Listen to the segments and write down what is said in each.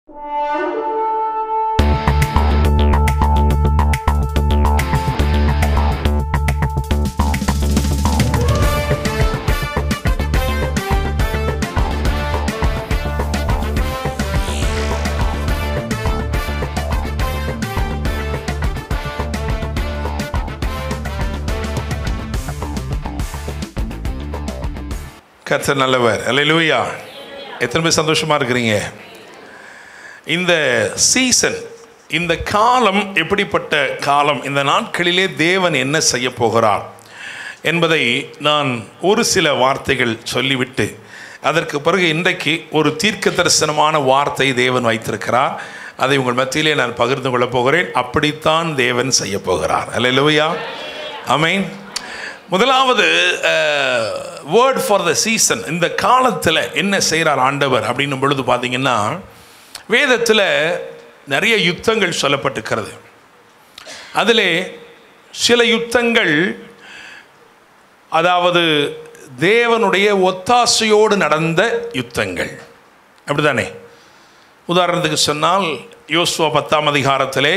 கர்த்தர் நல்லவர் அல்லேலூயா எத்தனை பேர் சந்தோஷமா இருக்கிறீங்க இந்த சீசன் இந்த காலம் எப்படிப்பட்ட காலம் இந்த நாட்களிலே தேவன் என்ன செய்ய போகிறார் என்பதை நான் ஒரு சில வார்த்தைகள் சொல்லிவிட்டு அதற்கு பிறகு இன்றைக்கு ஒரு தீர்க்க தரிசனமான வார்த்தை தேவன் வைத்திருக்கிறார் அதை உங்கள் மத்தியிலே நான் பகிர்ந்து கொள்ளப் போகிறேன் அப்படித்தான் தேவன் செய்ய போகிறார் அல்லேலூயா அமேன் முதலாவது வேர்ட் ஃபார் த சீசன் இந்த காலத்தில் என்ன செய்கிறார் ஆண்டவர் அப்படின்னும் பொழுது பார்த்தீங்கன்னா வேதத்தில் நிறைய யுத்தங்கள் சொல்லப்பட்டிருக்கிறது அதிலே சில யுத்தங்கள் அதாவது தேவனுடைய ஒத்தாசையோடு நடந்த யுத்தங்கள் அப்படிதானே உதாரணத்துக்கு சொன்னால் யோசுவா பத்தாம் அதிகாரத்திலே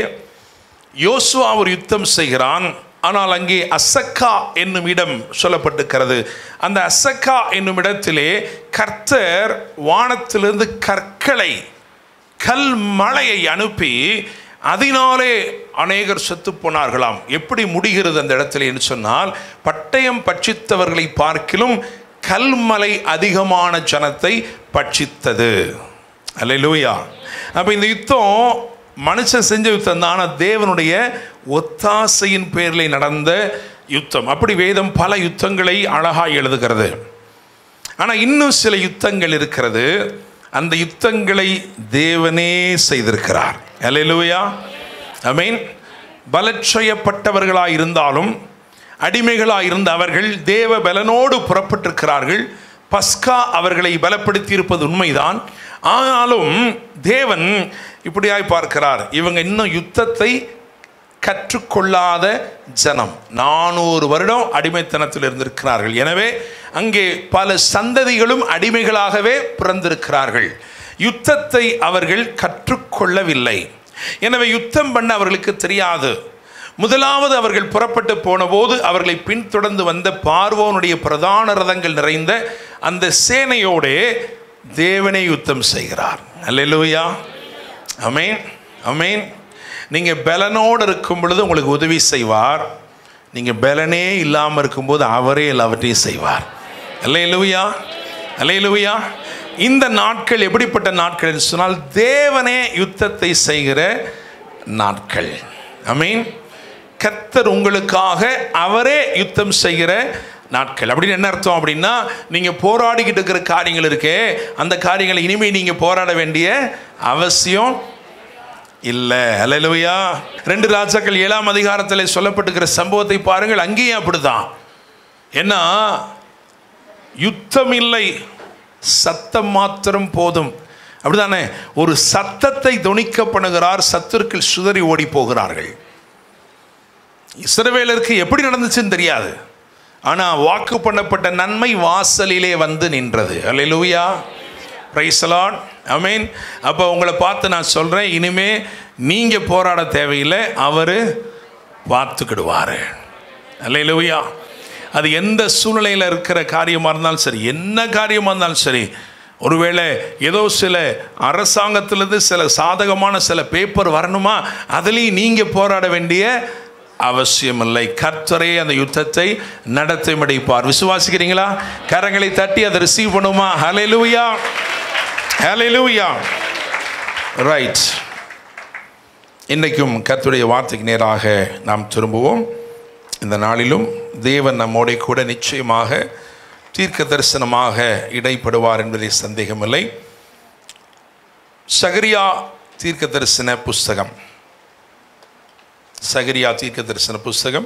யோசுவா ஒரு யுத்தம் செய்கிறான் ஆனால் அங்கே அசக்கா என்னும் இடம் சொல்லப்பட்டிருக்கிறது அந்த அசக்கா என்னும் இடத்திலே கர்த்தர் வானத்திலிருந்து கற்களை கல் மழையை அனுப்பி அதனாலே அநேகர் செத்து போனார்களாம் எப்படி முடிகிறது அந்த இடத்துல என்று சொன்னால் பட்டயம் பட்சித்தவர்களை பார்க்கிலும் கல்மலை அதிகமான ஜனத்தை பட்சித்தது அல்லேலூயா அப்போ இந்த யுத்தம் மனுஷன் செஞ்ச யுத்தம் தான் ஆனால் தேவனுடைய ஒத்தாசையின் பேரில் நடந்த யுத்தம் அப்படி வேதம் பல யுத்தங்களை அழகாய் எழுதுகிறது ஆனால் இன்னும் சில யுத்தங்கள் இருக்கிறது அந்த யுத்தங்களை தேவனே செய்திருக்கிறார் அல்லேலூயா ஐ மீன் பலட்சயப்பட்டவர்களாக இருந்தாலும் அடிமைகளாக இருந்த அவர்கள் தேவ பலனோடு புறப்பட்டிருக்கிறார்கள் பஸ்கா அவர்களை பலப்படுத்தி இருப்பது உண்மைதான் ஆனாலும் தேவன் இப்படியாய் பார்க்கிறார் இவங்க இன்னும் யுத்தத்தை கற்றுக்கொள்ளாத ஜனம் நானூறு வருடம் அடிமைத்தனத்தில் இருந்திருக்கிறார்கள் எனவே அங்கே பல சந்ததிகளும் அடிமைகளாகவே பிறந்திருக்கிறார்கள் யுத்தத்தை அவர்கள் கற்றுக்கொள்ளவில்லை எனவே யுத்தம் பண்ண அவர்களுக்கு தெரியாது முதலாவது அவர்கள் புறப்பட்டு போனபோது அவர்களை பின்தொடர்ந்து வந்த பார்வோனுடைய பிரதான ரதங்கள் நிறைந்த அந்த சேனையோடே தேவனை யுத்தம் செய்கிறார் அல்லேலூயா அமேன் அமேன் நீங்கள் பலனோடு இருக்கும் பொழுது உங்களுக்கு உதவி செய்வார் நீங்கள் பலனே இல்லாமல் இருக்கும்போது அவரே எல்லாவற்றையும் செய்வார் அல்லேலூயா அல்லேலூயா இந்த நாட்கள் எப்படிப்பட்ட நாட்கள் என்று சொன்னால் தேவனே யுத்தத்தை செய்கிற நாட்கள் அமீன் கத்தர் உங்களுக்காக அவரே யுத்தம் செய்கிற நாட்கள் அப்படின்னு என்ன அர்த்தம் அப்படின்னா நீங்கள் போராடிக்கிட்டு இருக்கிற காரியங்கள் இருக்கே அந்த காரியங்களை இனிமேல் நீங்கள் போராட வேண்டிய அவசியம் இல்லை அல்லையா ரெண்டு ராஜாக்கள் ஏழாம் அதிகாரத்தில் சொல்லப்பட்டிருக்கிற சம்பவத்தை பாருங்கள் அங்கேயும் அப்படிதான் ஏன்னா யுத்தம் இல்லை சத்தம் மாத்திரம் போதும் அப்படிதானே ஒரு சத்தத்தை துணிக்க பண்ணுகிறார் சத்துருக்கள் சுதறி ஓடி போகிறார்கள் இஸ்ரவேலருக்கு எப்படி நடந்துச்சுன்னு தெரியாது ஆனால் வாக்கு பண்ணப்பட்ட நன்மை வாசலிலே வந்து நின்றது அல்லையா பிரைசலான் அமீன் அப்போ உங்களை பார்த்து நான் சொல்கிறேன் இனிமே நீங்கள் போராட தேவையில்லை அவர் பார்த்துக்கிடுவார் அல்லையா அது எந்த சூழ்நிலையில் இருக்கிற காரியமாக இருந்தாலும் சரி என்ன காரியமாக இருந்தாலும் சரி ஒருவேளை ஏதோ சில அரசாங்கத்திலேருந்து சில சாதகமான சில பேப்பர் வரணுமா அதுலேயும் நீங்கள் போராட வேண்டிய அவசியமில்லை கர்த்தரே அந்த யுத்தத்தை நடத்தி முடிப்பார் விசுவாசிக்கிறீங்களா கரங்களை தட்டி அதை ரிசீவ் பண்ணுமா ஹலெலூயா ஹலெலூயா ரைட் இன்றைக்கும் கர்த்தருடைய வார்த்தைக்கு நேராக நாம் திரும்புவோம் இந்த நாளிலும் தேவன் நம்மோட கூட நிச்சயமாக தீர்க்க தரிசனமாக இடைப்படுவார் என்பதில் சந்தேகமில்லை சகரியா தீர்க்க தரிசன புஸ்தகம் சகரியா தீர்க்க தரிசன புஸ்தகம்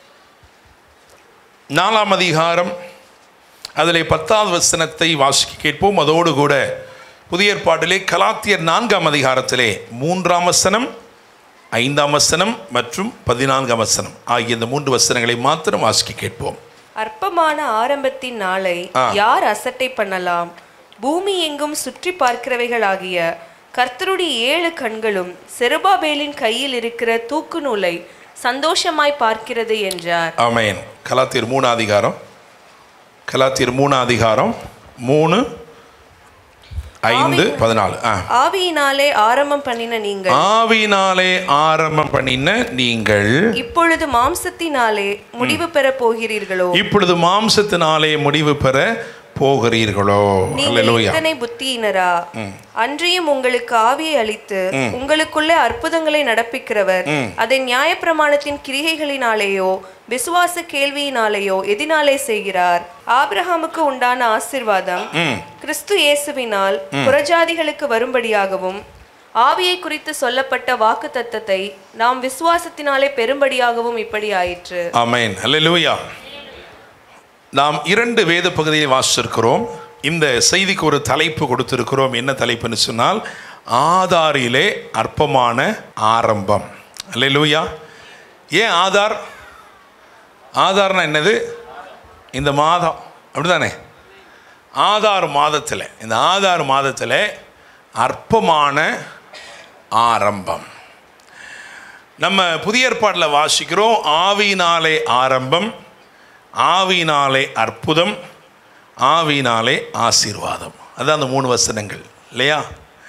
நாலாம் அதிகாரம் அதில் பத்தாவது வசனத்தை வாசிக்க கேட்போம் அதோடு கூட புதிய ஏற்பாட்டிலே கலாத்தியர் நான்காம் அதிகாரத்திலே மூன்றாம் வசனம் ஐந்தாம் வசனம் மற்றும் பதினான்காம் வசனம் ஆகிய இந்த மூன்று வசனங்களை மாத்திரம் வாசிக்க கேட்போம் அற்பமான ஆரம்பத்தின் நாளை ஆ. யார் அசட்டை பண்ணலாம் பூமி எங்கும் சுற்றி பார்க்கிறவைகளாகிய கர்த்தருடைய ஏழு கண்களும் செருபாபேலின் கையில் இருக்கிற தூக்கு நூலை சந்தோஷமாய் பார்க்கிறது என்றார் ஆமென் கலாத்தியர் மூணு அதிகாரம் கலாத்தியர் மூணு அதிகாரம் மூணு ஐந்து பதினாலு ஆ ஆவியினாலே ஆரம்பம் பண்ணின நீங்கள் ஆவினாலே ஆரம்பம் பண்ணின நீங்கள் இப்பொழுது மாம்சத்தினாலே முடிவு பெற போகிறீர்களோ இப்பொழுது மாம்சத்தினாலே முடிவு பெற போகிறீர்களோ நீங்கள் அல்லேலூயா இத்தனை புத்தியினரா அன்றியும் உங்களுக்கு ஆவியை அளித்து உங்களுக்குள்ளே அற்புதங்களை நடப்பிக்கிறவர் அதை நியாயப்பிரமாணத்தின் கிரிகைகளினாலேயோ விசுவாச கேள்வியினாலேயோ எதினாலே செய்கிறார் ஆபிரகாமுக்கு உண்டான ஆசிர்வாதம் கிறிஸ்து இயேசுவினால் புறஜாதிகளுக்கு வரும்படியாகவும் ஆவியை குறித்து சொல்லப்பட்ட வாக்கு தத்தத்தை நாம் விசுவாசத்தினாலே பெரும்படியாகவும் இப்படி ஆயிற்று ஆமென் அல்லேலூயா நாம் இரண்டு வேத பகுதியை வாசிச்சிருக்கிறோம் இந்த செய்திக்கு ஒரு தலைப்பு கொடுத்திருக்கிறோம் என்ன தலைப்புன்னு சொன்னால் ஆதாரிலே அற்பமான ஆரம்பம் அல்லேலூயா ஏன் ஆதார் ஆதார்னா என்னது இந்த மாதம் அப்படிதானே ஆதார் மாதத்தில் இந்த ஆதார் மாதத்தில் அற்பமான ஆரம்பம் நம்ம புதிய ஏற்பாட்டில் வாசிக்கிறோம் ஆவியினாலே ஆரம்பம் ஆவியினாலே அற்புதம் ஆவியினாலே ஆசீர்வாதம் அதான் அந்த மூணு வசனங்கள் இல்லையா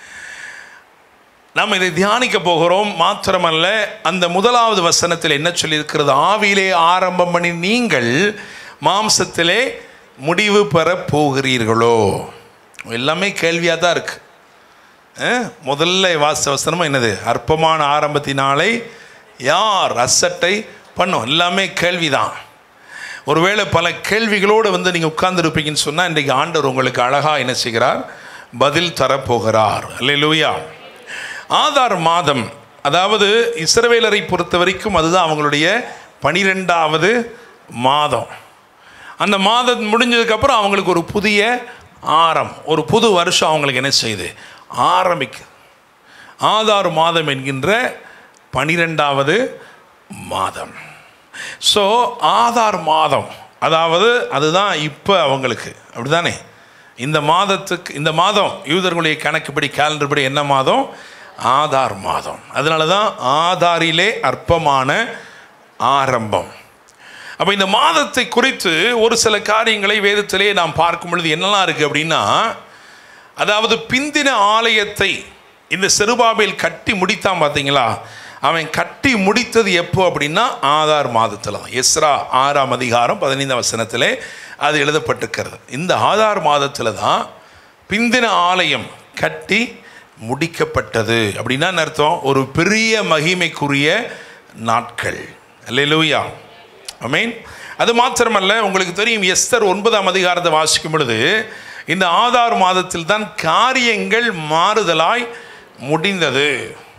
நாம் இதை தியானிக்க போகிறோம் மாத்திரமல்ல அந்த முதலாவது வசனத்தில் என்ன சொல்லியிருக்கிறது ஆவியிலே ஆரம்பம் பண்ணி நீங்கள் மாம்சத்திலே முடிவு பெற போகிறீர்களோ எல்லாமே கேள்வியாக தான் இருக்கு அஹ், முதல்ல வாச வசனமும் என்னது அற்பமான ஆரம்பத்தினாலே யார் அசட்டை பண்ணும் எல்லாமே கேள்விதான் ஒருவேளை பல கேள்விகளோடு வந்து நீங்கள் உட்கார்ந்துருப்பீங்கன்னு சொன்னால் இன்றைக்கு ஆண்டவர் உங்களுக்கு அழகாக என்ன செய்கிறார் பதில் தரப்போகிறார் அல்லேலூயா ஆதார் மாதம் அதாவது இஸ்ரவேலரை பொறுத்த வரைக்கும் அதுதான் அவங்களுடைய பனிரெண்டாவது மாதம் அந்த மாதம் முடிஞ்சதுக்கப்புறம் அவங்களுக்கு ஒரு புதிய ஆரம் ஒரு புது வருஷம் அவங்களுக்கு என்ன செய்யுது ஆரம்பிக்கு ஆதார் மாதம் என்கின்ற பனிரெண்டாவது மாதம் ஸோ ஆதார் மாதம் அதாவது அதுதான் இப்போ அவங்களுக்கு அப்படிதானே இந்த மாதத்துக்கு இந்த மாதம் யூதர்களுடைய கணக்குப்படி கேலண்டர் படி என்ன மாதம் ஆதார் மாதம் அதனால தான் ஆதாரிலே அற்பமான ஆரம்பம் அப்போ இந்த மாதத்தை குறித்து ஒரு சில காரியங்களை வேதத்திலே நாம் பார்க்கும் பொழுது என்னெல்லாம் இருக்குது அப்படின்னா அதாவது பிந்தின ஆலயத்தை இந்த செருபாபேல் கட்டி முடித்தான் பார்த்தீங்களா அவன் கட்டி முடித்தது எப்போ அப்படின்னா ஆதார் மாதத்தில் தான் எஸ்ரா ஆறாம் அதிகாரம் பதினைந்தாம் வசனத்திலே அது எழுதப்பட்டிருக்கிறது இந்த ஆதார் மாதத்தில் தான் பிந்தின ஆலயம் கட்டி முடிக்கப்பட்டது அப்படின்னா என்ன அர்த்தம் ஒரு பெரிய மகிமைக்குரிய நாட்கள் அல்லேலூயா அமீன் அது மாத்திரமல்ல உங்களுக்கு தெரியும் எஸ்தர் ஒன்பதாம் அதிகாரத்தை வாசிக்கும் பொழுது இந்த ஆதார் மாதத்தில் தான் காரியங்கள் மாறுதலாய் முடிந்தது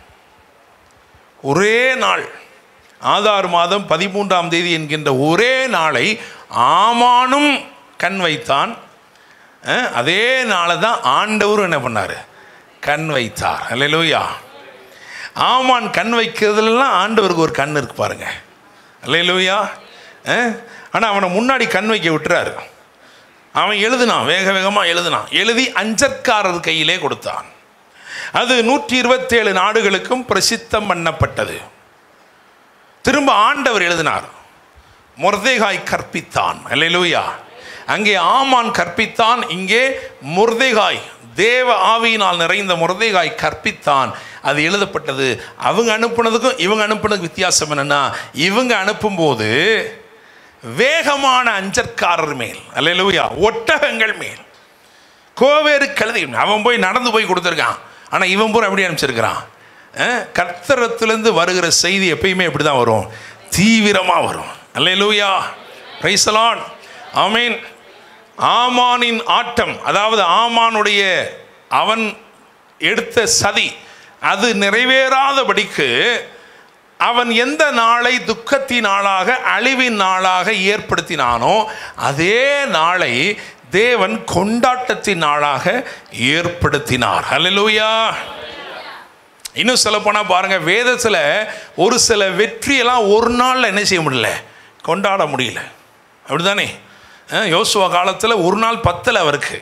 ஒரே நாள் ஆதார் மாதம் பதிமூன்றாம் தேதி என்கின்ற ஒரே நாளை ஆமானும் கண் வைத்தான் அஹ், அதே நாளை தான் ஆண்டவரும் என்ன பண்ணார் கண் வைத்தார் அல்லேலூயா ஆமான் கண் வைக்கிறதுலாம் ஆண்டவருக்கு ஒரு கண் இருக்கு பாருங்க அல்லேலூயா ஆனால் அவனை முன்னாடி கண் வைக்க விட்டுறாரு அவன் எழுதினான் வேக வேகமாக எழுதினான் எழுதி அஞ்சற்காரர் கையிலே கொடுத்தான் அது நூற்றி இருபத்தேழு நாடுகளுக்கும் பிரசித்தம் பண்ணப்பட்டது திரும்ப ஆண்டவர் எழுதினார் முர்தேகாய் கற்பித்தான் அல்லேலூயா அங்கே ஆமான் கற்பித்தான் இங்கே முர்தேகாய் தேவ ஆவியினால் நிறைந்த முர்தேகாய் கற்பித்தான் அது எழுதப்பட்டது அவங்க அனுப்புனதுக்கும் இவங்க அனுப்புனதுக்கு வித்தியாசம் என்னன்னா இவங்க அனுப்பும்போது வேகமான அஞ்சற்காரர் மேல் அல்லேலூயா ஒட்டகங்கள் மேல் கோவேறு கழுதை அவன் போய் நடந்து போய் கொடுத்துருக்கான் ஆனால் இவன் பூரா எப்படி அனுப்பிச்சிருக்கிறான் அஹ், கர்த்தரத்திலிருந்து வருகிற செய்தி எப்பயுமே இப்படி தான் வரும் தீவிரமாக வரும் அல்லேலூயா பிரைசலான் ஆமீன் ஆமானின் ஆட்டம் அதாவது ஆமானுடைய அவன் எடுத்த சதி அது நிறைவேறாதபடிக்கு அவன் எந்த நாளை துக்கத்தின் நாளாக அழிவின் நாளாக ஏற்படுத்தினானோ அதே நாளை தேவன் கொண்டாட்டத்தின் நாளாக ஏற்படுத்தினார் ஹalleluya இன்னும் சொல்ல போனால் பாருங்க வேதத்தில் ஒரு சில வெற்றியெல்லாம் ஒரு நாளில் என்ன செய்ய முடியல கொண்டாட முடியல அப்படிதானே அஹ், யோசுவா காலத்தில் ஒரு நாள் பத்தில் அவருக்கு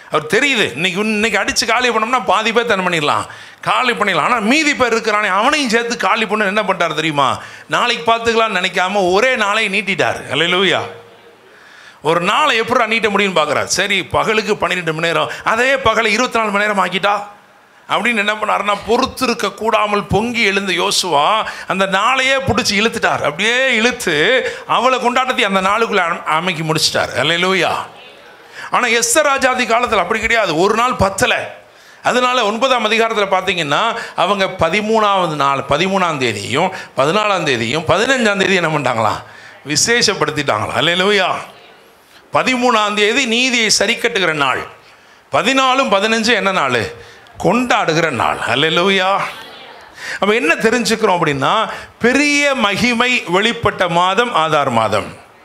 அவர் தெரியுது இன்னைக்கு இன்னைக்கு அடித்து காலி பண்ணோம்னா பாதி பேர் தன் பண்ணிடலாம் காலி பண்ணிடலாம் ஆனால் மீதி பேர் இருக்கிறானே அவனையும் சேர்த்து காலி பண்ண என்ன பண்ணிட்டார் தெரியுமா நாளைக்கு பார்த்துக்கலாம்னு நினைக்காம ஒரே நாளை நீட்டிட்டார் அல்லையா ஒரு நாளை எப்படி நீட்ட முடியும்னு பார்க்குறாரு சரி பகலுக்கு பன்னிரெண்டு மணி நேரம் அதே பகலை இருபத்தி நாலு மணி நேரம் ஆக்கிட்டா அப்படின்னு என்ன பண்ணாருன்னா பொறுத்து இருக்க கூடாமல் பொங்கி எழுந்த யோசுவா அந்த நாளையே பிடிச்சி இழுத்துட்டார் அப்படியே இழுத்து அவளை கொண்டாட்டத்தை அந்த நாளுக்குள்ள அம- அமைக்கி முடிச்சிட்டார் அல்லையா ஆனால் எஸ் ராஜாதி காலத்தில் அப்படி கிடையாது ஒரு நாள் பத்தலை அதனால ஒன்பதாம் அதிகாரத்தில் பார்த்தீங்கன்னா அவங்க பதிமூணாவது நாள் பதிமூணாம் தேதியும் பதினாலாம் தேதியும் பதினஞ்சாம் தேதி என்ன பண்ணிட்டாங்களாம் விசேஷப்படுத்திட்டாங்களா அல்லையா பதிமூணாம் தேதி நீதியை சரி கட்டுகிற நாள் பதினாலும் பதினஞ்சு என்ன நாள் கொண்டாடுகிற நாள் அல்லையா அப்போ என்ன தெரிஞ்சுக்கிறோம் அப்படின்னா பெரிய மகிமை வெளிப்பட்ட மாதம் ஆதார் மாதம்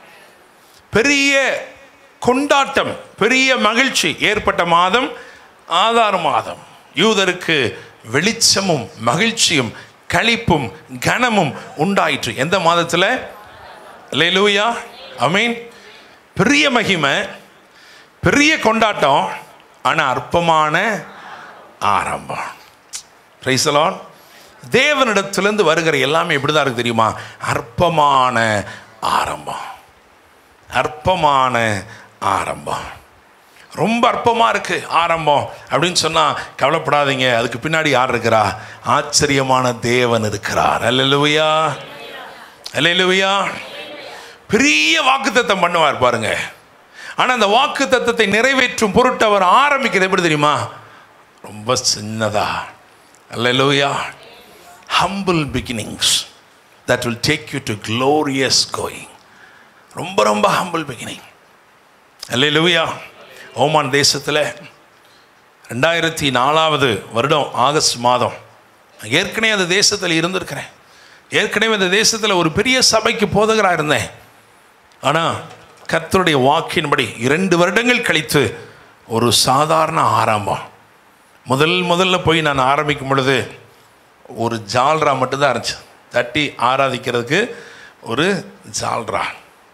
பெரிய கொண்டாட்டம் பெரிய மகிழ்ச்சி ஏற்பட்ட மாதம் ஆதார் மாதம் யூதருக்கு வெளிச்சமும் மகிழ்ச்சியும் களிப்பும் கனமும் உண்டாயிற்று எந்த மாதத்தில் லேலூயா அமீன் பெரிய மகிமை பெரிய கொண்டாட்டம் ஆனால் அற்பமான ஆரம்பம் பிரைசலான் தேவனிடத்திலிருந்து வருகிற எல்லாமே எப்படி தான் இருக்கு தெரியுமா அற்பமான ஆரம்பம் அற்பமான ஆரம்பம் ரொம்ப அற்பமாக இருக்குது ஆரம்பம் அப்படின்னு சொன்னால் கவலைப்படாதீங்க அதுக்கு பின்னாடி யார் இருக்கிறா ஆச்சரியமான தேவன் இருக்கிறார் அல்லையா அல்லையா பெரிய வாக்குத்தத்தம் பண்ணுவார் பாருங்க ஆனால் அந்த வாக்குத்தத்தத்தை நிறைவேற்றும் பொருட்டு அவர் ஆரம்பிக்கிறது எப்படி தெரியுமா ரொம்ப சின்னதா அல்லையா humble beginnings that will take you to glorious going ரொம்ப ரொம்ப ஹம்பிள் பிகினிங் அல்லையா ஓமான் தேசத்தில் ரெண்டாயிரத்தி நாலாவது வருடம் ஆகஸ்ட் மாதம் நான் ஏற்கனவே அந்த தேசத்தில் இருந்திருக்கிறேன் ஏற்கனவே அந்த தேசத்தில் ஒரு பெரிய சபைக்கு போதகராக இருந்தேன் ஆனால் கர்த்தருடைய வாக்கின்படி இரண்டு வருடங்கள் கழித்து ஒரு சாதாரண ஆரம்பம் முதல் முதல்ல போய் நான் ஆரம்பிக்கும் பொழுது ஒரு ஜால்ரா மட்டும்தான் இருந்துச்சு தட்டி ஆராதிக்கிறதுக்கு ஒரு ஜால்ரா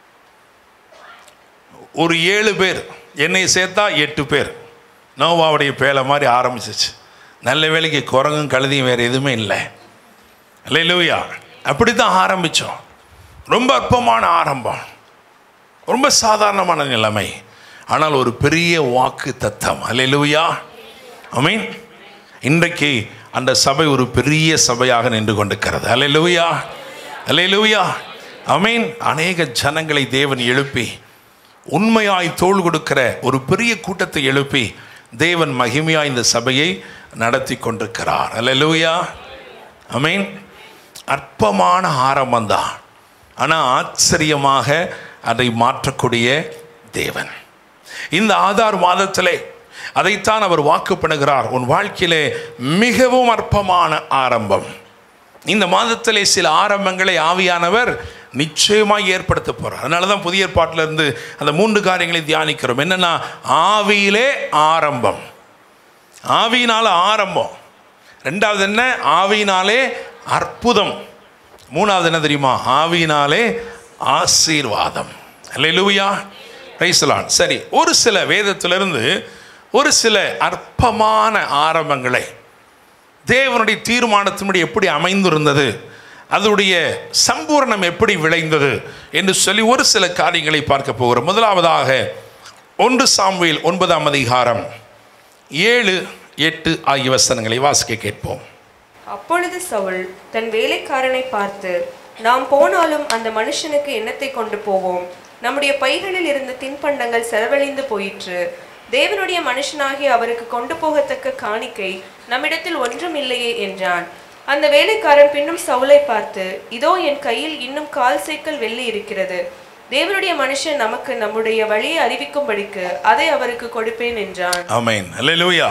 ஒரு ஏழு பேர் என்னை சேர்த்தா எட்டு பேர் நோவாவுடைய பேலை மாதிரி ஆரம்பிச்சிச்சு நல்ல வேலைக்கு குரங்கும் கழுதியும் வேறு எதுவுமே இல்லை இல்லை லூயா அப்படி தான் ஆரம்பித்தோம் ரொம்ப அற்பமான ஆரம்பம் ரொம்ப சாதாரணமான நிலைமை ஆனால் ஒரு பெரிய வாக்கு தத்தம் அல்லேலூயா மீன் இன்றைக்கு அந்த சபை ஒரு பெரிய சபையாக நின்று கொண்டிருக்கிறது அல்லேலூயா அல்லேலூயா அமீன் அநேக ஜனங்களை தேவன் எழுப்பி உண்மையாய் தோள் கொடுக்கிற ஒரு பெரிய கூட்டத்தை எழுப்பி தேவன் மகிமையாய் இந்த சபையை நடத்தி கொண்டிருக்கிறார் அல்லேலூயா அமீன் அற்பமான ஆரம்பம்தான் ஆனால் ஆச்சரியமாக அதை மாற்றக்கூடிய தேவன் இந்த ஆதார் மாதத்திலே அதைத்தான் அவர் வாக்கு பண்ணுகிறார் உன் வாழ்க்கையிலே மிகவும் அற்பமான ஆரம்பம் இந்த மாதத்திலே சில ஆரம்பங்களை ஆவியானவர் நிச்சயமாக ஏற்படுத்த போகிறார் அதனால தான் புதிய ஏற்பாட்டில் இருந்து அந்த மூன்று காரியங்களை தியானிக்கிறோம் என்னென்னா ஆவியிலே ஆரம்பம் ஆவியினால ஆரம்பம் ரெண்டாவது என்ன ஆவியினாலே அற்புதம் மூணாவது என்ன தெரியுமா ஆவியினாலே ஆசீர்வாதம் அல்லேலூயா ரைசலான் சரி ஒரு சில வேதத்திலிருந்து ஒரு சில அற்பமான ஆரம்பங்களை தேவனுடைய தீர்மானத்தின்படி எப்படி அமைந்திருந்தது அதனுடைய சம்பூரணம் எப்படி விளைந்தது என்று சொல்லி ஒரு சில காரியங்களை பார்க்க போகிறோம் முதலாவதாக ஒன்று சாமுவேல் ஒன்பதாம் அதிகாரம் ஏழு எட்டு ஆகிய வசனங்களை வாசிக்க கேட்போம் அப்பொழுது சவுல் தன் வேலைக்காரனை பார்த்து நாம் போனாலும் அந்த மனுஷனுக்கு எண்ணத்தை கொண்டு போவோம் நம்முடைய பைகளில் இருந்த தின்பண்டங்கள் செலவழிந்து போயிற்று தேவனுடைய மனுஷனாகி அவருக்கு கொண்டு போகத்தக்க காணிக்கை நம்மிடத்தில் ஒன்றும் இல்லையே என்றான் அந்த வேலைக்காரன் பின்னும் சவுலை பார்த்து இதோ என் கையில் இன்னும் கால் சேக்கல் வெள்ளி இருக்கிறது தேவனுடைய மனுஷன் நமக்கு நம்முடைய வழியை அறிவிக்கும்படிக்கு அதை அவருக்கு கொடுப்பேன் என்றான் ஆமென் அல்லேலூயா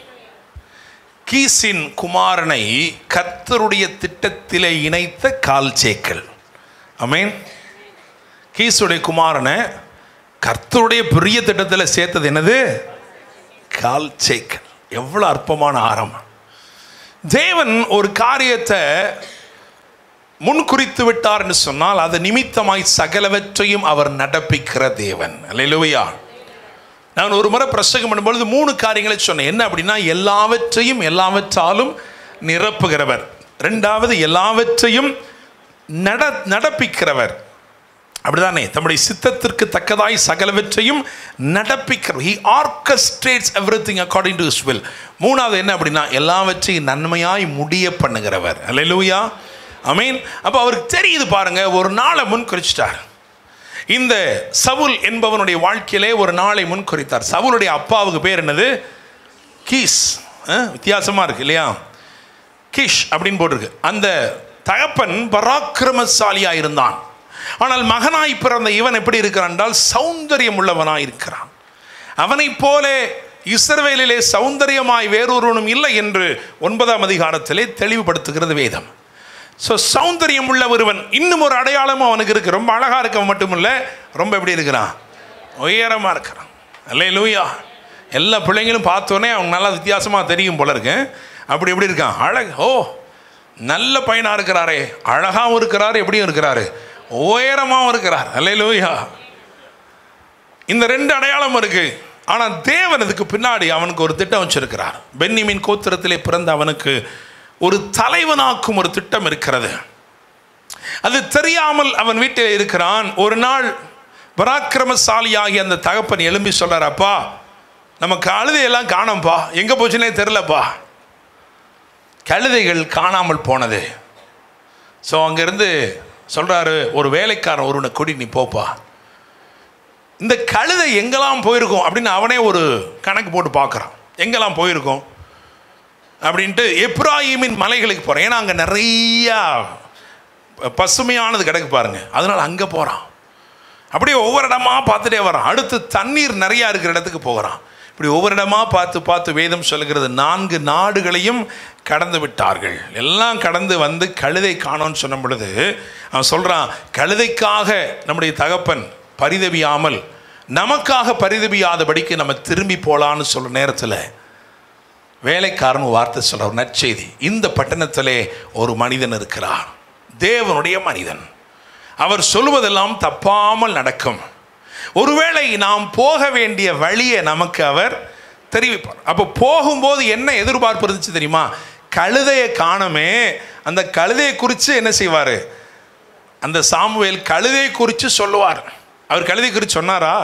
கீசின் குமாரனை கர்த்தருடைய திட்டத்திலே இணைத்த கால் சேக்கல் ஆமென் கீசுடைய குமாரனை கர்த்தருடைய பெரிய திட்டத்தில் சேர்த்தது என்னது கால் சேக்கல் எவ்வளோ அற்பமான ஆரம்பம் தேவன் ஒரு காரியத்தை முன்குறித்து விட்டார் என்று சொன்னால் அது நிமித்தமாய் சகலவற்றையும் அவர் நடப்பிக்கிற தேவன் அல்லேலூயா நான் ஒரு முறை பிரசங்கம் பண்ணும்பொழுது மூணு காரியங்களை சொன்னேன் என்ன அப்படின்னா எல்லாவற்றையும் எல்லாவற்றாலும் நிரப்புகிறவர் ரெண்டாவது எல்லாவற்றையும் நட நடப்பிக்கிறவர் அப்படிதானே தம்முடைய சித்தத்திற்கு தக்கதாய் சகலவற்றையும் நடப்பிக்கிற he orchestrates everything according to will மூணாவது என்ன அப்படின்னா எல்லாவற்றையும் நன்மையாய் முடிய பண்ணுகிறவர் அல்லேலூயா அமீன் அப்போ அவருக்கு தெரியுது பாருங்க ஒரு நாளை முன் குறிச்சிட்டார் இந்த சவுல் என்பவனுடைய வாழ்க்கையிலே ஒரு நாளை முன் குறித்தார் சவுலுடைய அப்பாவுக்கு பேர் என்னது கீஸ் அஹ், வித்தியாசமா இருக்கு இல்லையா கிஷ் அப்படின்னு போட்டிருக்கு அந்த தகப்பன் பராக்கிரமசாலியா இருந்தான் ஆனால் மகனாய் பிறந்த இவன் எப்படி இருக்கிறான் என்றால் சௌந்தரியம் உள்ளவனாய் இருக்கிறான் அவனைப் போல இஸ்ரவேலிலே சௌந்தரியமாய் வேறொருவனும் இல்லை என்று ஒன்பதாம் அதிகாரத்திலே தெளிவுபடுத்துகிறது வேதம் ஸோ சௌந்தரியம் உள்ள ஒருவன் இன்னும் ஒரு அடையாளமும் அவனுக்கு இருக்கு ரொம்ப அழகா இருக்க மட்டும் இல்லை ரொம்ப எப்படி இருக்கிறான் உயரமா இருக்கிறான் அல்லே லூயா எல்லா பிள்ளைங்களும் பார்த்தோன்னே அவங்க நல்லா வித்தியாசமாக தெரியும் போல இருக்கு அப்படி எப்படி இருக்கான் அழகு ஓ நல்ல பையனாக இருக்கிறாரே அழகாகவும் இருக்கிறாரு எப்படியும் இருக்கிறாரு உயரமாகவும் இருக்கிறார் அல்லே லூயா இந்த ரெண்டு அடையாளம் இருக்கு ஆனால் தேவன் இதுக்கு பின்னாடி அவனுக்கு ஒரு திட்டம் வச்சிருக்கிறார் பென்னிமின் கோத்திரத்திலே பிறந்த அவனுக்கு ஒரு தலைவனாக்கும் ஒரு திட்டம் இருக்கிறது அது தெரியாமல் அவன் வீட்டில் இருக்கிறான் ஒரு நாள் பராக்கிரமசாலியாகி அந்த தகப்பன் எழும்பி சொல்றார் அப்பா நம்ம கழுதையெல்லாம் காணோம்ப்பா எங்கே போச்சுன்னே தெரிலப்பா கழுதைகள் காணாமல் போனது ஸோ அங்கேருந்து சொல்கிறாரு ஒரு வேலைக்காரன் ஒருவனை கூடி நீ போப்பா இந்த கழுதை எங்கெல்லாம் போயிருக்கோம் அப்படின்னு அவனே ஒரு கணக்கு போட்டு பார்க்குறான் எங்கெல்லாம் போயிருக்கோம் அப்படின்ட்டு எப்ராஹிமின் மலைகளுக்கு போகிறேன் ஏன்னா அங்கே நிறையா பசுமையானது கிடக்கு பாருங்க அதனால் அங்கே போகிறான் அப்படியே ஒவ்வொரு இடமா பார்த்துட்டே வரான் அடுத்து தண்ணீர் நிறையா இருக்கிற இடத்துக்கு போகிறான் இப்படி ஒவ்வொரு இடமா பார்த்து பார்த்து வேதம் சொல்லுகிறது நான்கு நாடுகளையும் கடந்து விட்டார்கள் எல்லாம் கடந்து வந்து கழுதை காணோன்னு சொன்ன பொழுது அவன் சொல்கிறான் கழுதைக்காக நம்முடைய தகப்பன் பரிதவியாமல் நமக்காக பரிதவியாதபடிக்கு நம்ம திரும்பி போகலான்னு சொல்கிற நேரத்தில் வேலைக்காரன் ஒரு வார்த்தை சொல்ற ஒரு நற்செய்தி இந்த பட்டணத்திலே ஒரு மனிதன் இருக்கிறார் தேவனுடைய மனிதன் அவர் சொல்வதெல்லாம் தப்பாமல் நடக்கும் ஒருவேளை நாம் போக வேண்டிய வழியை நமக்கு அவர் தெரிவிப்பார் அப்போ போகும்போது என்ன எதிர்பார்ப்பு இருந்துச்சு தெரியுமா கழுதையை காணமே அந்த கழுதையை குறித்து என்ன செய்வார் அந்த சாமுவேல் கழுதையை குறித்து சொல்லுவார் அவர் கழுதை குறித்து சொன்னாரா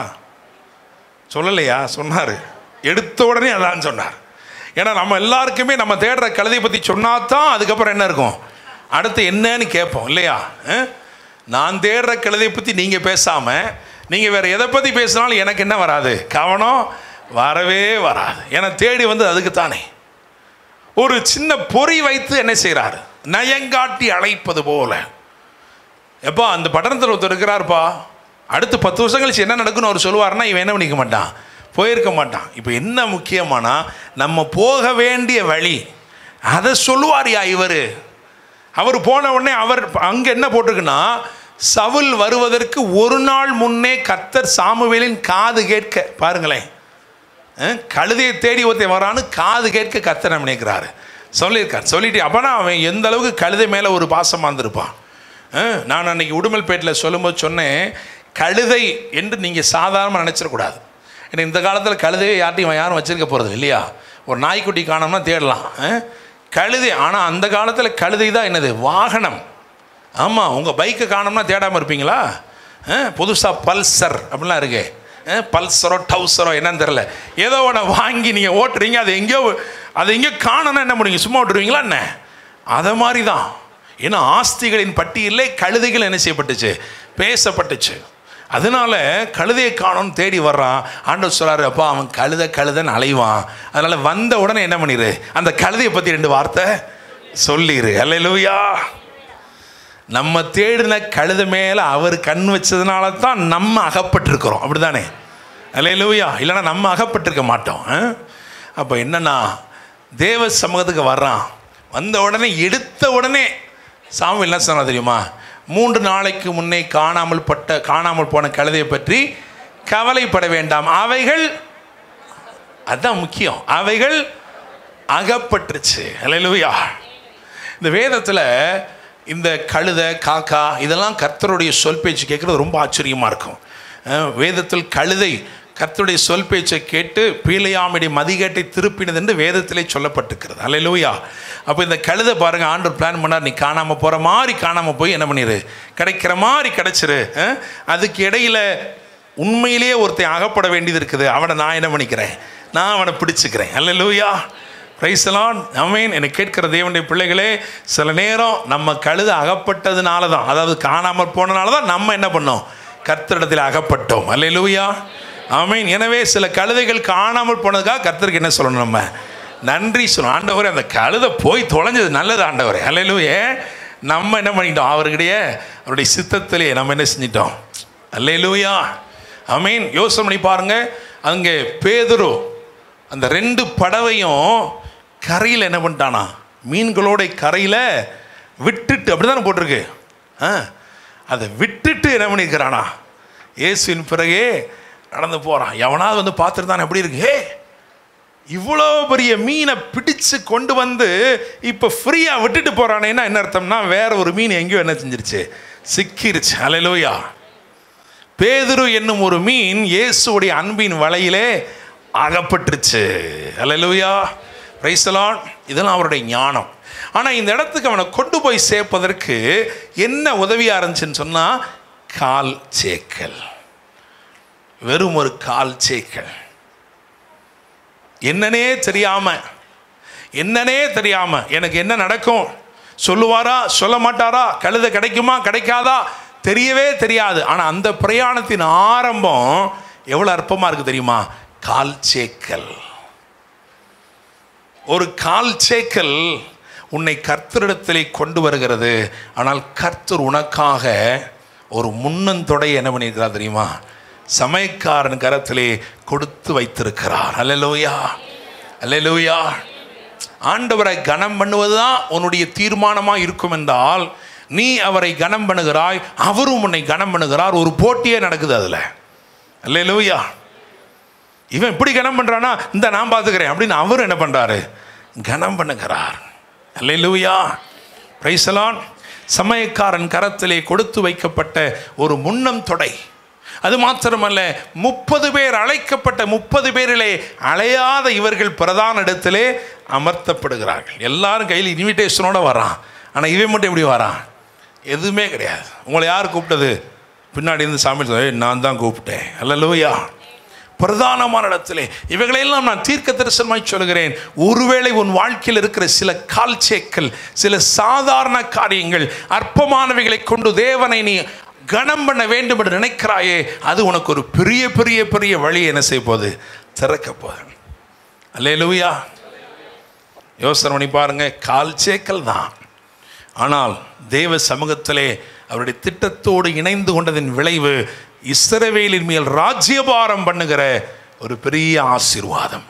சொல்லலையா சொன்னார் எடுத்த உடனே அதான் சொன்னார் ஏன்னா நம்ம எல்லாருக்குமே நம்ம தேடுற கழுதையை பற்றி சொன்னா தான் அதுக்கப்புறம் என்ன இருக்கும் அடுத்து என்னன்னு கேட்போம் இல்லையா அஹ்? நான் தேடுற கழுதையை பற்றி நீங்கள் பேசாமல் நீங்கள் வேறு எதை பற்றி பேசினாலும் எனக்கு என்ன வராது கவனம் வரவே வராது ஏன்னா தேடி வந்து அதுக்கு தானே ஒரு சின்ன பொறி வைத்து என்ன செய்கிறார் நயங்காட்டி அழைப்பது போல எப்பா அந்த பட்டணத்தில் ஒருத்தர் இருக்கிறாருப்பா அடுத்து பத்து வருஷம் கழிச்சு என்ன நடக்குன்னு அவர் சொல்லுவார்னா இவன் என்ன பண்ணிக்க மாட்டான் போயிருக்க மாட்டான் இப்போ என்ன முக்கியமானா நம்ம போக வேண்டிய வழி அதை சொல்லுவார்யா இவர் அவர் போன உடனே அவர் அங்கே என்ன போட்டிருக்குன்னா சவுல் வருவதற்கு ஒரு நாள் முன்னே கத்தர் சாமுவேலின் காது கேட்க பாருங்களேன் அஹ், கழுதையை தேடி ஒருத்தன் வரான்னு காது கேட்க கத்தனை நினைக்கிறாரு சொல்லியிருக்கார் சொல்லிட்டு அப்போனா அவன் எந்த அளவுக்கு கழுதை மேலே ஒரு பாசமாக இருந்திருப்பான் அஹ், நான் அன்னைக்கு உடுமல்பேட்டில் சொல்லும்போது சொன்னேன் கழுதை என்று நீங்கள் சாதாரணமாக நினச்சிடக்கூடாது ஏன்னா இந்த காலத்தில் கழுதையை யார்ட்டையும் யாரும் வச்சிருக்க போகிறது இல்லையா ஒரு நாய்க்குட்டி காணோம்னா தேடலாம் அஹ், கழுதை ஆனால் அந்த காலத்தில் கழுதை தான் என்னது வாகனம் ஆமாம் உங்கள் பைக்கை காணோம்னா தேடாமல் இருப்பீங்களா புதுசாக பல்சர் அப்படிலாம் இருக்கு அஹ், பல்சரோ டவுசரோ என்னன்னு தெரில ஏதோ ஒன்று வாங்கி நீங்கள் ஓட்டுறீங்க அது எங்கேயோ அது எங்கேயோ காணோன்னா என்ன பண்ணுவீங்க சும்மா விட்டுருவீங்களா என்ன அதை மாதிரி தான் ஏன்னா ஆஸ்திகளின் பட்டியலே கழுதைகள் என்ன செய்யப்பட்டுச்சு பேசப்பட்டுச்சு அதனால கழுதையை காணோன்னு தேடி வர்றான் ஆண்டவர் சொல்றாரு அப்பா அவன் கழுத கழுதன்னு அலைவான் அதனால வந்த உடனே என்ன பண்ணிடு அந்த கழுதையை பற்றி ரெண்டு வார்த்தை சொல்லிடு அல்லேலூயா நம்ம தேடின கழுத மேலே அவர் கண் வச்சதுனால தான் நம்ம அகப்பட்டிருக்கிறோம் அப்படிதானே அல்லேலூயா இல்லைன்னா நம்ம அகப்பட்டிருக்க மாட்டோம் அப்போ என்னன்னா தேவ சமூகத்துக்கு வர்றான் வந்த உடனே எடுத்த உடனே சாமி என்ன சொன்னா தெரியுமா மூன்று நாளைக்கு முன்னே காணாமல் பட்ட காணாமல் போன கழுதையை பற்றி கவலைப்பட வேண்டாம் அவைகள் அதான் முக்கியம் அவைகள் அகப்பட்டுருச்சு அல்லேலூயா இந்த வேதத்தில் இந்த கழுதை காக்கா இதெல்லாம் கர்த்தருடைய சொல் பேச்சு கேட்குறது ரொம்ப ஆச்சரியமாக இருக்கும் அஹ் வேதத்தில் கழுதை கர்த்தருடைய சொல் பேச்சை கேட்டு பீலையாமிடி மதிகேட்டை திருப்பினது என்று வேதத்திலே சொல்லப்பட்டிருக்கிறது அல்லேலூயா அப்போ இந்த கழுதை பாருங்க ஆண்டவர் பிளான் பண்ணார் நீ காணாமல் போகிற மாதிரி காணாமல் போய் என்ன பண்ணிடு கிடைக்கிற மாதிரி கிடைச்சிரு அஹ்? அதுக்கு இடையில உண்மையிலேயே ஒருத்தன் அகப்பட வேண்டியது இருக்குது அவனை நான் என்ன பண்ணிக்கிறேன் நான் அவனை பிடிச்சிக்கிறேன் அல்லேலூயா பிரைசலான் அமீன் என்னை கேட்கிற தேவனுடைய பிள்ளைகளே சில நேரம் நம்ம கழுத அகப்பட்டதுனால தான் அதாவது காணாமல் போனனால தான் நம்ம என்ன பண்ணோம் கர்த்தரிடத்தில் அகப்பட்டோம் அல்லேலூயா ஆமீன் எனவே சில கழுதைகள் காணாமல் போனதுக்காக கர்த்தருக்கு என்ன சொல்லணும் நம்ம நன்றி சொல்லணும் ஆண்டவரே அந்த கழுதை போய் தொலைஞ்சது நல்லது ஆண்டவரே அல்லேலூயே நம்ம என்ன பண்ணிட்டோம் அவருக்கிடையே அவருடைய சித்தத்திலே நம்ம என்ன செஞ்சிட்டோம் அல்லேலூயா ஆமீன் யோசனை பண்ணி பாருங்க அங்கே பேதுரு அந்த ரெண்டு படவையும் கரையில் என்ன பண்ணிட்டானா மீன்களோட கரையில் விட்டுட்டு அப்படி தானே போட்டிருக்கு ஆ அதை விட்டுட்டு என்ன பண்ணியிருக்கிறானா இயேசுவின் பிறகே நடந்து போகிறான் எவனாவது வந்து பார்த்துட்டு தான் எப்படி இருக்கு ஹே இவ்வளோ பெரிய மீனை பிடிச்சு கொண்டு வந்து இப்போ ஃப்ரீயாக விட்டுட்டு போகிறானேன்னா என்ன அர்த்தம்னா வேற ஒரு மீன் எங்கேயோ என்ன செஞ்சிருச்சு சிக்கிருச்சு அலையிலோயா பேதுரு என்னும் ஒரு மீன் இயேசுடைய அன்பின் வலையிலே அகப்பட்டுருச்சு அல்லேலூயா பிரைசலான் இதெல்லாம் அவருடைய ஞானம் ஆனால் இந்த இடத்துக்கு அவனை கொண்டு போய் சேர்ப்பதற்கு என்ன உதவியாக இருந்துச்சுன்னு சொன்னால் கால் சேக்கல் வெறும் ஒரு கால் சேக்கல் என்னன்னே தெரியாம என்னன்னே தெரியாம எனக்கு என்ன நடக்கும் சொல்லுவாரா சொல்ல மாட்டாரா கழுத கிடைக்குமா கிடைக்காதா தெரியவே தெரியாது ஆனால் அந்த பிரயாணத்தின் ஆரம்பம் எவ்வளோ அற்பமாக இருக்கு தெரியுமா கால் சேக்கல் ஒரு கால் சேக்கல் உன்னை கர்த்தரிடத்திலே கொண்டு வருகிறது ஆனால் கர்த்தர் உனக்காக ஒரு முன்னந்தொடை என்ன பண்ணியிருக்கிறார் தெரியுமா சமயக்காரன் கரத்திலே கொடுத்து வைத்திருக்கிறார் அல்லேலூயா அல்லேலூயா ஆண்டவரை கனம் பண்ணுவதுதான் உன்னுடைய தீர்மானமாக இருக்கும் என்றால் நீ அவரை கனம் பண்ணுகிறாய் அவரும் உன்னை கனம் பண்ணுகிறார் ஒரு போட்டியே நடக்குது அதில் அல்லேலூயா இவன் இப்படி கனம் பண்ணுறானா இந்த நான் பார்த்துக்கிறேன் அப்படின்னு அவர் என்ன பண்ணுறாரு கனம் பண்ணுகிறார் அல்லேலூயா பிரைசலான் சமயக்காரன் கரத்திலே கொடுத்து வைக்கப்பட்ட ஒரு முன்னம் தொடை அது மாத்திரமல்ல முப்பது பேர் அழைக்கப்பட்ட முப்பது பேரிலே அலையாத இவர்கள் பிரதான இடத்திலே அமர்த்தப்படுகிறார்கள் எல்லாரும் கையில் இன்விடேஷனோட வரான் ஆனால் இவன் மட்டும் எப்படி வரான் எதுவுமே கிடையாது உங்களை யார் கூப்பிட்டது பின்னாடி இருந்து சாமி சொல்ல, "ஏய், நான் தான் கூப்பிட்டேன் அல்லலூயா பிரதானமான இடத்திலே இவைகளையெல்லாம் நான் தீர்க்க தரிசனமாய் சொல்கிறேன் ஒருவேளை உன் வாழ்க்கையில் இருக்கிற சில கால்ச்சேக்கள் சில சாதாரண காரியங்கள் அற்பமானவைகளை கொண்டு தேவனை நீ கனம் பண்ண வேண்டும் என்று நினைக்கிறாயே அது உனக்கு ஒரு பெரிய பெரிய பெரிய வழி என்ன செய்ய போகுது திறக்க போகுது அல்லேலூயா யோசனை பண்ணி பாருங்க கால்ச்சேக்கல் தான் ஆனால் தேவ சமூகத்திலே அவருடைய திட்டத்தோடு இணைந்து கொண்டதின் விளைவு இஸ்ரவேலின் மேல் ராஜ்யபாரம் பண்ணுகிற ஒரு பெரிய ஆசீர்வாதம்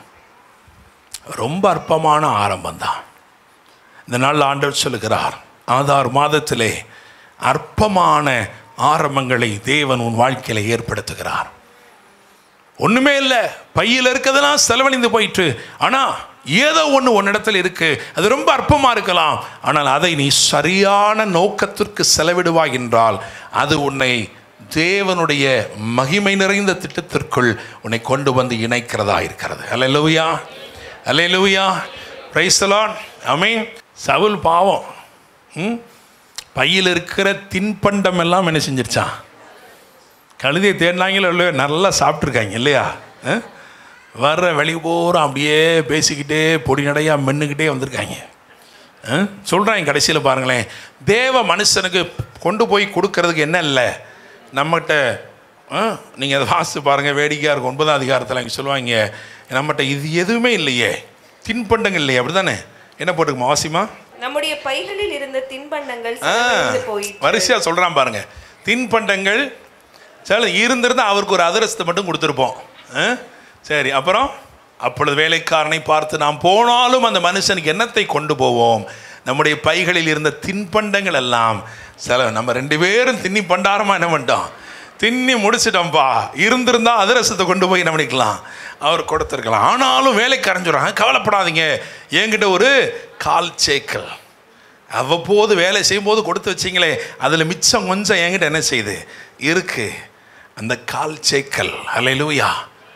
ரொம்ப அற்பமான ஆரம்பம் தான் இந்த நாள் ஆண்டவர் சொல்லுகிறார் ஆதார் மாதத்திலே அற்பமான ஆரம்பங்களை தேவன் உன் வாழ்க்கையில ஏற்படுத்துகிறார் ஒண்ணுமே இல்லை பையில் இருக்கிறதெல்லாம் செலவழிந்து போயிட்டு ஆனா ஏதோ ஒன்று உன்னிடத்தில் இருக்கு அது ரொம்ப அற்பமா இருக்கலாம் ஆனால் அதை நீ சரியான நோக்கத்திற்கு செலவிடுவாய் என்றால் அது உன்னை தேவனுடைய மகிமை நிறைந்த திட்டத்திற்குள் உன்னை கொண்டு வந்து இணைக்கிறதா இருக்கிறது அல்லேலூயா அல்லேலூயா பிரைசலான் அமீன் சவுல் பாவம் ம்? பையில் இருக்கிற தின்பண்டம் எல்லாம் என்ன செஞ்சிருச்சான் கழுதையை தேடினாங்களோ இல்லையோ நல்லா சாப்பிட்ருக்காங்க இல்லையா ஆ? வர்ற வழி பூரா அப்படியே பேசிக்கிட்டே பொடி நடையாக மென்னுக்கிட்டே வந்திருக்காங்க சொல்கிறாங்க கடைசியில் பாருங்களேன் தேவ மனுஷனுக்கு கொண்டு போய் கொடுக்கறதுக்கு என்ன இல்லை நம்மகிட்ட நீங்கள் அதை வாசித்து பாருங்கள் வேடிக்கையாக இருக்கும் ஒன்பதாம் அதிகாரத்தில் இங்கே சொல்லுவாங்க நம்மகிட்ட இது எதுவுமே இல்லையே தின்பண்டங்கள் இல்லையே அப்படி தானே என்ன போட்டுக்குமா வாசிமா நம்முடைய பைகளில் இருந்த தின்பண்டங்கள் ஆ, செலவழிந்து போயிற்று வரிசையா சொல்றான் பாருங்க தின்பண்டங்கள் சரி இருந்திருந்தா அவருக்கு ஒரு அதிரசத்தை மட்டும் கொடுத்துருப்போம் ஆ? சரி அப்புறம் அப்பொழுது வேலைக்காரனை பார்த்து நாம் போனாலும் அந்த மனுஷனுக்கு என்னத்தை கொண்டு போவோம் நம்முடைய பைகளில் இருந்த தின்பண்டங்கள் எல்லாம் சில நம்ம ரெண்டு பேரும் தின்னி பண்டாரமா என்ன பண்ணிட்டோம் தின்னி முடிச்சிட்டோம்ப்பா இருந்திருந்தா அதிரசத்தை கொண்டு போய் என்ன பண்ணிக்கலாம் அவர் கொடுத்துருக்கலாம் ஆனாலும் வேலைக்காரன் சொல்றாங்க கவலைப்படாதீங்க என்கிட்ட ஒரு கால் சேக்கல் அவ்வப்போது வேலை செய்யும்போது கொடுத்து வச்சிங்களே அதில் மிச்சம் கொஞ்சம் என்கிட்ட என்ன செய்யுது இருக்கு அந்த கால் சேக்கல் அல்லேலூயா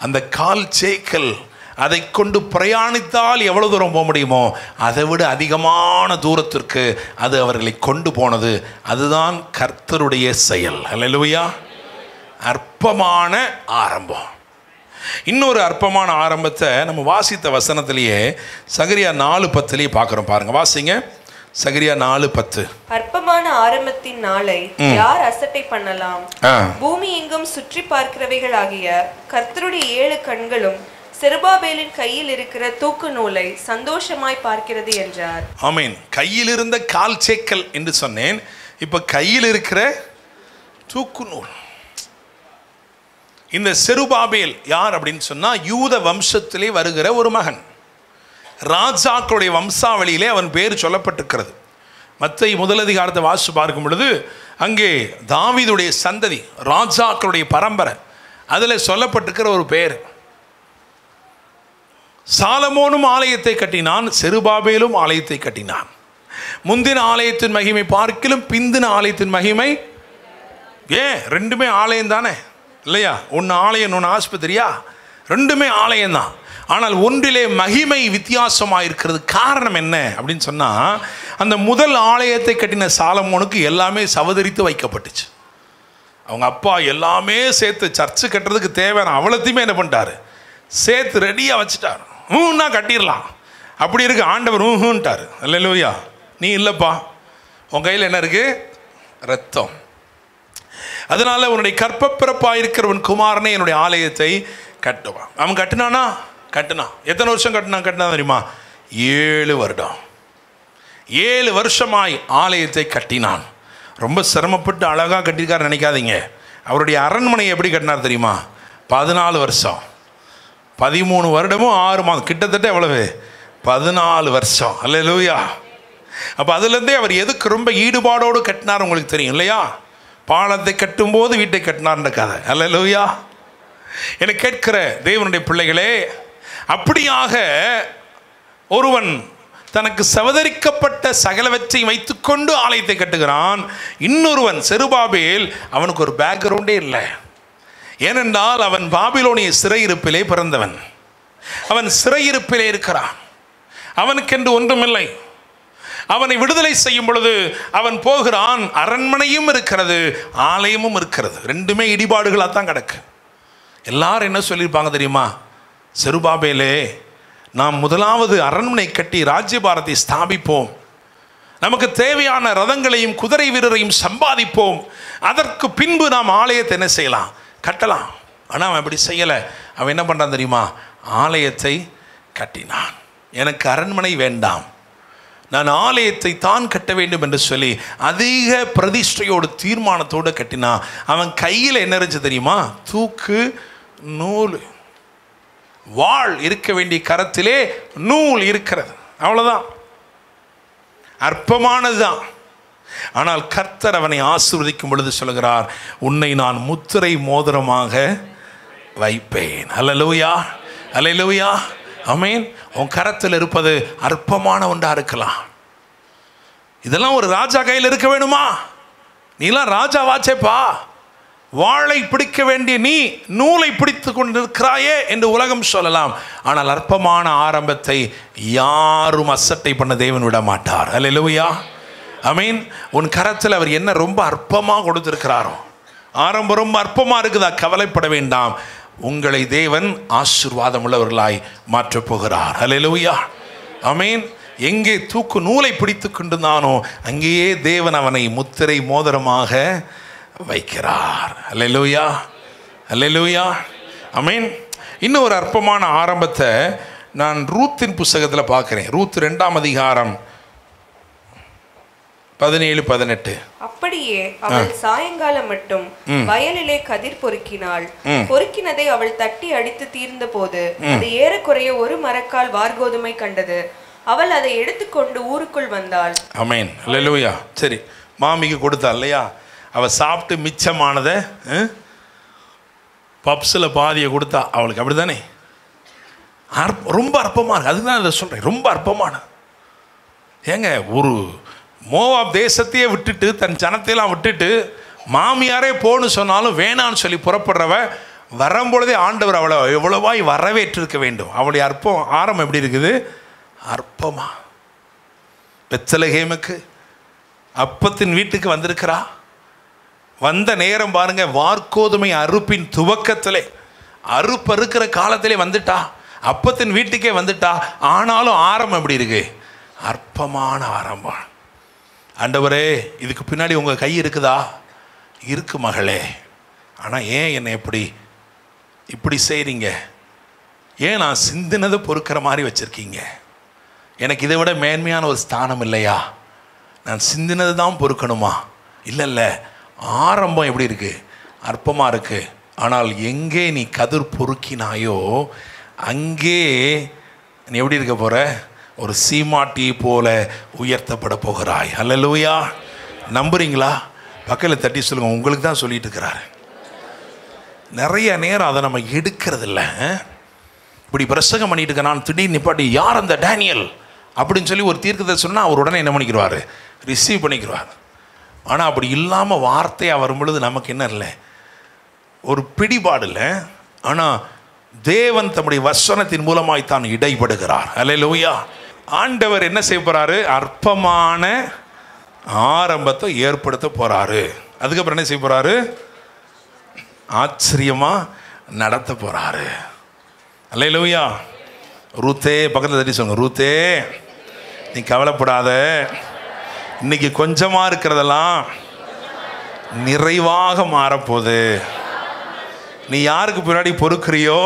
அந்த கால் சேக்கல் அதை கொண்டு பிரயாணித்தால் எவ்வளவு தூரம் போக முடியுமோ அதை விட அதிகமான தூரத்திற்கு அது அவர்களை கொண்டு போனது அதுதான் கர்த்தருடைய செயல் அல்லேலூயா அற்பமான ஆரம்பம் இன்னொரு அற்பமான ஆரம்பத்தை நம்ம வாசித்த வசனத்திலேயே சகரியா நாலு பத்துலேயே பார்க்குறோம் பாருங்க வாசிங்க சகரியா நாலு பத்து அற்பமான ஆரம்பத்தின் நாளை யார் அசட்டை பண்ணலாம் ஆ பூமி எங்கும் சுற்றி பார்க்கிறவைகள் ஆகிய கர்த்தருடைய ஏழு கண்களும் செருபாபேலின் கையில் இருக்கிற தூக்கு நூலை சந்தோஷமாய் பார்க்கிறது என்றார் ஆமீன் கையில் இருந்த கால் சேக்கல் என்று சொன்னேன் இப்போ கையில் இருக்கிற தூக்கு நூல் இந்த செருபாபேல் யார் அப்படின்னு சொன்னா யூத வம்சத்திலே வருகிற ஒரு மகன் ராஜாக்களுடைய வம்சாவளியிலே அவன் பேர் சொல்லப்பட்டிருக்கிறது மற்ற முதலதிகாரத்தை வாசித்து பார்க்கும் பொழுது அங்கே தாவீதுடைய சந்ததி ராஜாக்களுடைய பரம்பரை அதில் சொல்லப்பட்டிருக்கிற ஒரு பேர் சாலமோனும் ஆலயத்தை கட்டினான் செருபாபேலும் ஆலயத்தை கட்டினான் முந்தின ஆலயத்தின் மகிமை பார்க்கிலும் பிந்தின ஆலயத்தின் மகிமை ஏன் ரெண்டுமே ஆலயம் தானே இல்லையா ஒன்று ஆலயம் ஒன்று ஆஸ்பத்திரியா ரெண்டுமே ஆலயம்தான் ஆனால் ஒன்றிலே மகிமை வித்தியாசமாக இருக்கிறது காரணம் என்ன அப்படின்னு சொன்னால் அந்த முதல் ஆலயத்தை கட்டின சாலமோனுக்கு எல்லாமே சவதரித்து வைக்கப்பட்டுச்சு அவங்க அப்பா எல்லாமே சேர்த்து சர்ச்சு கட்டுறதுக்கு தேவையான அவ்வளோத்தையுமே என்ன பண்ணிட்டாரு சேர்த்து ரெடியாக வச்சுட்டார் ஊன்னா கட்டிடலாம் அப்படி இருக்கு ஆண்டவர் ஊஹுன்ட்டார் அல்லையா நீ இல்லைப்பா உன் கையில் என்ன இருக்கு ரத்தம் அதனால உன்னுடைய கற்பப்பிறப்பாக இருக்கிறவன் குமாரனே என்னுடைய ஆலயத்தை கட்டுவான் அவன் கட்டினானா கட்டினான் எத்தனை வருஷம் கட்டினான் கட்டினா தெரியுமா ஏழு வருடம் ஏழு வருஷமாய் ஆலயத்தை கட்டினான் ரொம்ப சிரமப்பட்டு அழகாக கட்டியிருக்காரு நினைக்காதீங்க அவருடைய அரண்மனை எப்படி கட்டினார் தெரியுமா பதினாலு வருஷம் பதிமூணு வருடமும் ஆறு மாதம் கிட்டத்தட்ட எவ்வளவு பதினாலு வருஷம் அல்ல லூயா அப்போ அதுலேருந்தே அவர் எதுக்கு ரொம்ப ஈடுபாடோடு கட்டினார் உங்களுக்கு தெரியும் இல்லையா பாலத்தை கட்டும்போது வீட்டை கட்டினார்ன்ற கதை அல்ல லூயா என கேட்கிற தேவனுடைய பிள்ளைகளே அப்படியாக ஒருவன் தனக்கு சவதரிக்கப்பட்ட சகலவற்றை வைத்துக்கொண்டு ஆலயத்தை கட்டுகிறான் இன்னொருவன் செருபாபேல் அவனுக்கு ஒரு பேக்ரவுண்டே இல்லை ஏனென்றால் அவன் பாபிலோனிய சிறையிருப்பிலே பிறந்தவன் அவன் சிறையிருப்பிலே இருக்கிறான் அவனுக்கென்று ஒன்றுமில்லை அவனை விடுதலை செய்யும் பொழுது அவன் போகிறான் அரண்மனையும் இருக்கிறது ஆலயமும் இருக்கிறது ரெண்டுமே இடிபாடுகளாக தான் கிடக்கு எல்லாரும் என்ன சொல்லியிருப்பாங்க தெரியுமா செருபாபேலே நாம் முதலாவது அரண்மனை கட்டி ராஜ்யபாரத்தை ஸ்தாபிப்போம் நமக்கு தேவையான ரதங்களையும் குதிரை வீரரையும் சம்பாதிப்போம் அதற்கு பின்பு நாம் ஆலயத்தை என்ன செய்யலாம் கட்டலாம் ஆனால் அவன் அப்படி செய்யலை அவன் என்ன பண்ணுறான் தெரியுமா ஆலயத்தை கட்டினான் எனக்கு அரண்மனை வேண்டாம் நான் ஆலயத்தை தான் கட்ட வேண்டும் என்று சொல்லி அதிக பிரதிஷ்டையோடு தீர்மானத்தோடு கட்டினான் அவன் கையில் என்ன இருந்துச்சு தெரியுமா தூக்கு நூல் வாழ் இருக்க வேண்டிய கரத்திலே நூல் இருக்கிறது அவ்வளோதான் அற்பமானதுதான் ஆனால் கர்த்தர் அவனை ஆசீர்வதிக்கும் பொழுது சொல்கிறார் உன்னை நான் முத்திரை மோதிரமாக வைப்பேன் அல்லலூயா அல்லலூயா அமேன் உன் கரத்தில் இருப்பது அற்பமான ஒன்றா இருக்கலாம் இதெல்லாம் ஒரு ராஜா கையில் இருக்க வேணுமா நீலாம் ராஜா வாச்சேப்பா வாளை பிடிக்க வேண்டிய நீ நூலை பிடித்து கொண்டிருக்கிறாயே என்று உலகம் சொல்லலாம் ஆனால் அற்பமான ஆரம்பத்தை யாரும் அசட்டை பண்ண தேவன் விட மாட்டார் அல்லேலூயா ஐ மீன் உன் கரத்தில் அவர் என்ன ரொம்ப அற்பமாக கொடுத்திருக்கிறாரோ ஆரம்பம் ரொம்ப அற்பமாக இருக்குதா கவலைப்பட வேண்டாம் உங்களை தேவன் ஆசீர்வாதம் உள்ளவர்களாய் மாற்றப் போகிறார் அல்லேலூயா ஐ மீன் எங்கே தூக்கு நூலை பிடித்து கொண்டிருந்தானோ அங்கேயே தேவன் அவனை முத்திரை மோதிரமாக வைக்கிறார் அல்லேலூயா அல்லேலூயா அமீன் இன்னும் ஒரு அற்பமான ஆரம்பத்தை நான் ரூத்தின் புஸ்தகத்தில் பார்க்குறேன் ரூத் ரெண்டாம் அதிகாரம் பதினேழு பதினெட்டு அப்படியே அவள் சாயங்காலம் மட்டும் வயலிலே கதிர் பொறுக்கினாள் பொறுக்கினதை அவள் தட்டி அடித்து தீர்ந்த போது அது ஏறக்குறைய ஒரு மரக்கால் வார்கோதுமை கண்டது அவள் அதை எடுத்துக்கொண்டு ஊருக்குள் வந்தாள் அமேன் அல்லேலூயா சரி மாமிக்கு கொடுத்தா இல்லையா அவள் சாப்பிட்டு மிச்சமானதை பப்ஸில் பாதியை கொடுத்தா அவளுக்கு அப்படி தானே அற்ப ரொம்ப அற்பமாக இருக்கு அதுக்கு தான் இதை சொல்கிறேன் ரொம்ப அற்பமான ஏங்க ஒரு மோவாப் தேசத்தையே விட்டுட்டு தன் ஜனத்தையெல்லாம் விட்டுட்டு மாமியாரே போன்னு சொன்னாலும் வேணான்னு சொல்லி புறப்படுறவ வரும்பொழுதே ஆண்டவர் அவளை எவ்வளவாய் வரவேற்றிருக்க வேண்டும் அவளுடைய அற்பம் ஆரம்பம் எப்படி இருக்குது அற்பமா பெத்தலகேமுக்கு அப்பத்தின் வீட்டுக்கு வந்திருக்கிறா வந்த நேரம் பாருங்க வார்கோதுமை அறுப்பின் துவக்கத்திலே அறுப்பறுக்கிற காலத்திலே வந்துட்டா அப்பத்தின் வீட்டுக்கே வந்துட்டா ஆனாலும் ஆரம்பம் எப்படி இருக்கு அற்பமான ஆரம்பம் ஆண்டவரே இதுக்கு பின்னாடி உங்கள் கை இருக்குதா இருக்கு மகளே ஆனால் ஏன் என்னை எப்படி இப்படி செய்கிறீங்க ஏன் நான் சிந்தினதை பொறுக்கிற மாதிரி வச்சுருக்கீங்க எனக்கு இதை விட மேன்மையான ஒரு ஸ்தானம் இல்லையா நான் சிந்தினது தான் பொறுக்கணுமா இல்லை இல்லை ஆரம்பம் எப்படி இருக்குது அற்பமாக இருக்குது ஆனால் எங்கே நீ கதிர் பொறுக்கினாயோ அங்கே நீ எப்படி இருக்க போகிற ஒரு சீமாட்டி போல உயர்த்தப்பட போகிறாய் அல்லலூயா நம்புறீங்களா பக்கத்தில் தட்டி சொல்லுங்க உங்களுக்கு தான் சொல்லிட்டு இருக்கிறாரு நிறைய நேரம் அதை நம்ம எடுக்கிறதில்ல இப்படி பிரசங்கம் பண்ணிட்டு இருக்க நான் திடீர்னு நிப்பாட்டி யார் அந்த டேனியல் அப்படின்னு சொல்லி ஒரு தீர்க்கத்தை சொன்னால் அவர் உடனே என்ன பண்ணிக்கிறாரு ரிசீவ் பண்ணிக்கிறார் ஆனால் அப்படி இல்லாமல் வார்த்தையாக வரும் பொழுது நமக்கு என்ன இல்லை ஒரு பிடிபாடு இல்லை ஆனால் தேவன் தம்முடைய வசனத்தின் மூலமாய் தான் இடைப்படுகிறார் அல்லேலூயா ஆண்டவர் என்ன செய்ய போறாரு அற்பமான ஆரம்பத்தை ஏற்படுத்த போறாரு அதுக்கப்புறம் என்ன செய்ய போறாரு ஆச்சரியமா நடத்த போறாரு அல்லேலூயா ரூத்தே பக்கத்தில் தட்டி சொல்லுங்க ரூத்தே நீ கவலைப்படாத இன்னைக்கு கொஞ்சமா இருக்கிறதெல்லாம் நிறைவாக மாறப்போகுது நீ யாருக்கு பின்னாடி பொறுக்கிறியோ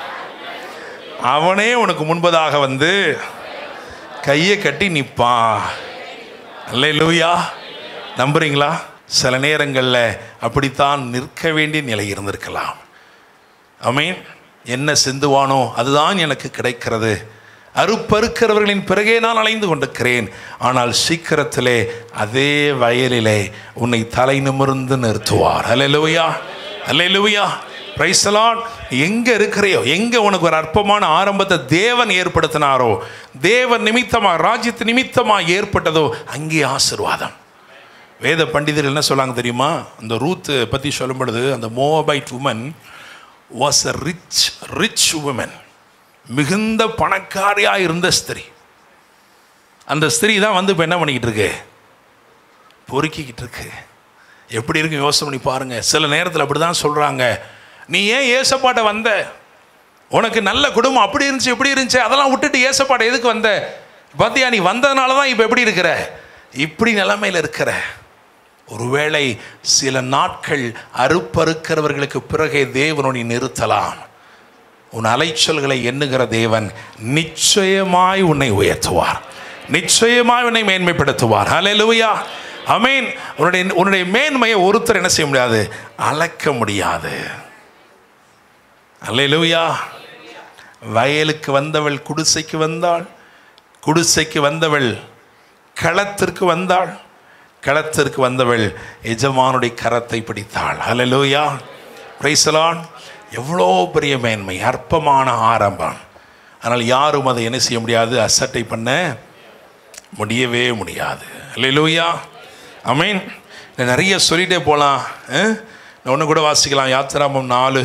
அவனே உனக்கு முன்பதாக வந்து கையை கட்டி நிற்பான் அல்ல லூயா நம்புறீங்களா சில நேரங்களில் அப்படித்தான் நிற்க வேண்டிய நிலை இருந்திருக்கலாம் அமீன் என்ன சிந்துவானோ அதுதான் எனக்கு கிடைக்கிறது அறுப்பறுக்கிறவர்களின் பிறகே நான் அலைந்து கொண்டிருக்கிறேன் ஆனால் சீக்கிரத்திலே அதே வயலிலே உன்னை தலை நிமிர்ந்து நிறுத்துவார் அல்லேலூயா அல்லேலூயா பிரைசலான் எங்கே இருக்கிறையோ எங்கே உனக்கு ஒரு அற்பமான ஆரம்பத்தை தேவன் ஏற்படுத்தினாரோ தேவன் நிமித்தமாக ராஜ்யத்து நிமித்தமாக ஏற்பட்டதோ அங்கே ஆசிர்வாதம் வேத பண்டிதர்கள் என்ன சொல்லாங்க தெரியுமா அந்த ரூத் பற்றி சொல்லும் பொழுது அந்த Moabite woman was a rich rich woman மிகுந்த பணக்காரியாக இருந்த ஸ்திரீ அந்த ஸ்திரீ தான் வந்து இப்போ என்ன பண்ணிக்கிட்டு இருக்கு பொறுக்கிக்கிட்டு இருக்கு எப்படி இருக்கு யோசனை பண்ணி பாருங்க சில நேரத்தில் அப்படி தான் சொல்கிறாங்க நீ ஏன் ஏசப்பாட்ட வந்த உனக்கு நல்ல குடும்பம் அப்படி இருந்துச்சு இப்படி இருந்துச்சு அதெல்லாம் விட்டுட்டு ஏசப்பாட்ட எதுக்கு வந்த பார்த்தியா நீ வந்ததுனால தான் இப்போ எப்படி இருக்கிற இப்படி நிலைமையில் இருக்கிற ஒருவேளை சில நாட்கள் அறுப்பறுக்கிறவர்களுக்கு பிறகே தேவனுடைய நிறுத்தலாம் உன் அலைச்சல்களை எண்ணுகிற தேவன் நிச்சயமாய் உன்னை உயர்த்துவார் நிச்சயமாய் உன்னை மேன்மைப்படுத்துவார் ஹalleluya அமீன் உன்னுடைய உன்னுடைய மேன்மையை ஒருத்தர் என்ன செய்ய முடியாது அளக்க முடியாது ஹalleluya வயலுக்கு வந்தவள் குடிசைக்கு வந்தாள் குடிசைக்கு வந்தவள் களத்திற்கு வந்தாள் களத்திற்கு வந்தவள் எஜமானுடைய கரத்தை பிடித்தாள் ஹalleluya பிரைசலான் எவ்வளோ பெரிய மேன்மை அற்பமான ஆரம்பம் ஆனால் யாரும் அதை என்ன செய்ய முடியாது அசட்டை பண்ண முடியவே முடியாது அல்லேலூயா அமீன் நிறைய சொல்லிட்டே போகலாம் ஒன்று கூட வாசிக்கலாம் யாத்திராமம் நாலு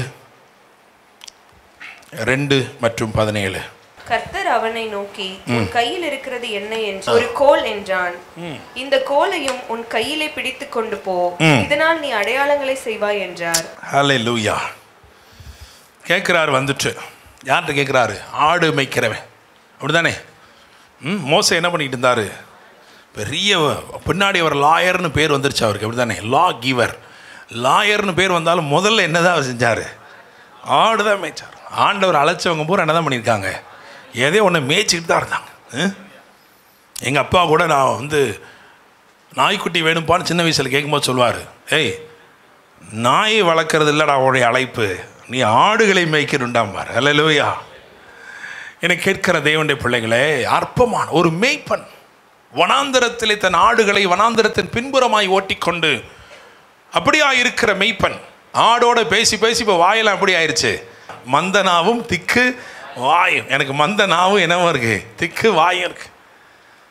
ரெண்டு மற்றும் பதினேழு கர்த்தர் அவனை நோக்கி உன் கையில் இருக்கிறது என்ன என்று ஒரு கோல் என்றான் இந்த கோலையும் உன் கையிலே பிடித்து கொண்டு போ இதனால் நீ அடையாளங்களை செய்வாய் என்றார் ஹலே லூயா கேட்குறாரு வந்துட்டு யார்கிட்ட கேட்குறாரு ஆடு மேய்க்கிறவன் அப்படிதானே ம் மோச என்ன பண்ணிட்டு இருந்தாரு பெரிய பின்னாடி அவர் லாயர்னு பேர் வந்துருச்சு அவருக்கு அப்படி தானே லா கிவர் லாயர்னு பேர் வந்தாலும் முதல்ல என்னதான் அவர் செஞ்சார் ஆடு தான் மேய்ச்சார் ஆண்டவர் அழைச்சவங்க பூரா என்ன தான் பண்ணியிருக்காங்க எதே ஒன்று மேய்ச்சிக்கிட்டு தான் இருந்தாங்க எங்கள் அப்பா கூட நான் வந்து நாய்க்குட்டி வேணும்ப்பான்னு சின்ன வயசில் கேட்கும்போது சொல்லுவார் ஏய் நாயை வளர்க்குறது இல்லைடா அவனுடைய அழைப்பு நீ ஆடுகளை மேய்க்கிறுண்டாம்பார் அல்லையா என கேட்கிற தேவனுடைய பிள்ளைகளே அற்பமான ஒரு மேய்ப்பன் வனாந்தரத்திலே தன் ஆடுகளை வனாந்தரத்தின் பின்புறமாய் ஓட்டிக்கொண்டு அப்படியா இருக்கிற மெய்ப்பன் ஆடோட பேசி பேசி இப்போ வாயெல்லாம் அப்படி ஆயிடுச்சு மந்தனாவும் திக்கு வாயும் எனக்கு மந்த நாவும் என்னவும் இருக்கு திக்கு வாயும் இருக்கு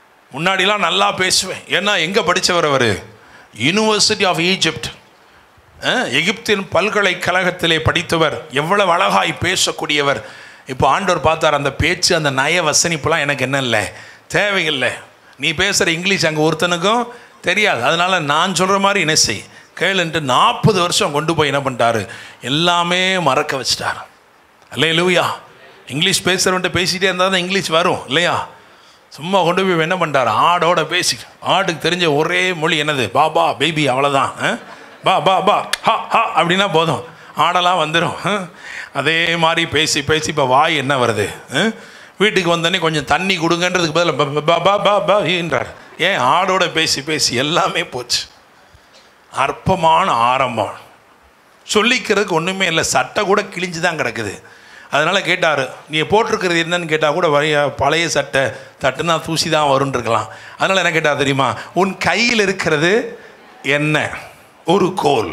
முன்னாடிலாம் நல்லா பேசுவேன் ஏன்னா எங்கே படித்தவர் அவர் யூனிவர்சிட்டி ஆஃப் ஈஜிப்ட் அஹ், எகிப்தின் பல்கலைக்கழகத்திலே படித்தவர் எவ்வளவு அழகாய் பேசக்கூடியவர் இப்போ ஆண்டவர் பார்த்தார் அந்த பேச்சு அந்த நய வசனிப்புலாம் எனக்கு என்ன இல்லை தேவையில்லை நீ பேசுகிற இங்கிலீஷ் அங்கே ஒருத்தனுக்கும் தெரியாது அதனால நான் சொல்கிற மாதிரி என்ன செய் கேளுன்ட்டு நாற்பது வருஷம் கொண்டு போய் என்ன பண்ணிட்டாரு எல்லாமே மறக்க வச்சிட்டாரு அல்லே லூயா இங்கிலீஷ் பேசுகிறவன்ட்டு பேசிகிட்டே இருந்தால் தான் இங்கிலீஷ் வரும் இல்லையா சும்மா கொண்டு போய் என்ன பண்ணிட்டாரு ஆடோட பேசி ஆட்டுக்கு தெரிஞ்ச ஒரே மொழி என்னது பா பா பேபி அவ்வளோதான் ஆ? பா பா பா ஹா ஹா அப்படின்னா போதும் ஆடெல்லாம் வந்துடும் ஆ? அதே மாதிரி பேசி பேசி இப்போ வாய் என்ன வருது ஆ? வீட்டுக்கு வந்தோடனே கொஞ்சம் தண்ணி கொடுங்கன்றதுக்கு பதிலாக பா, பா பா பா பா என்றார் ஏன் ஆடோட பேசி பேசி எல்லாமே போச்சு அற்பமான ஆரம்பம் சொல்லிக்கிறதுக்கு ஒன்றுமே இல்லை சட்டை கூட கிழிஞ்சு தான் கிடக்குது அதனால் கேட்டார் நீ போட்டிருக்கிறது என்னன்னு கேட்டால் கூட வரைய பழைய சட்டை தட்டுனா தூசி தான் வரும்னு இருக்கலாம் அதனால் என்ன கேட்டால் தெரியுமா உன் கையில் இருக்கிறது என்ன ஒரு கோல்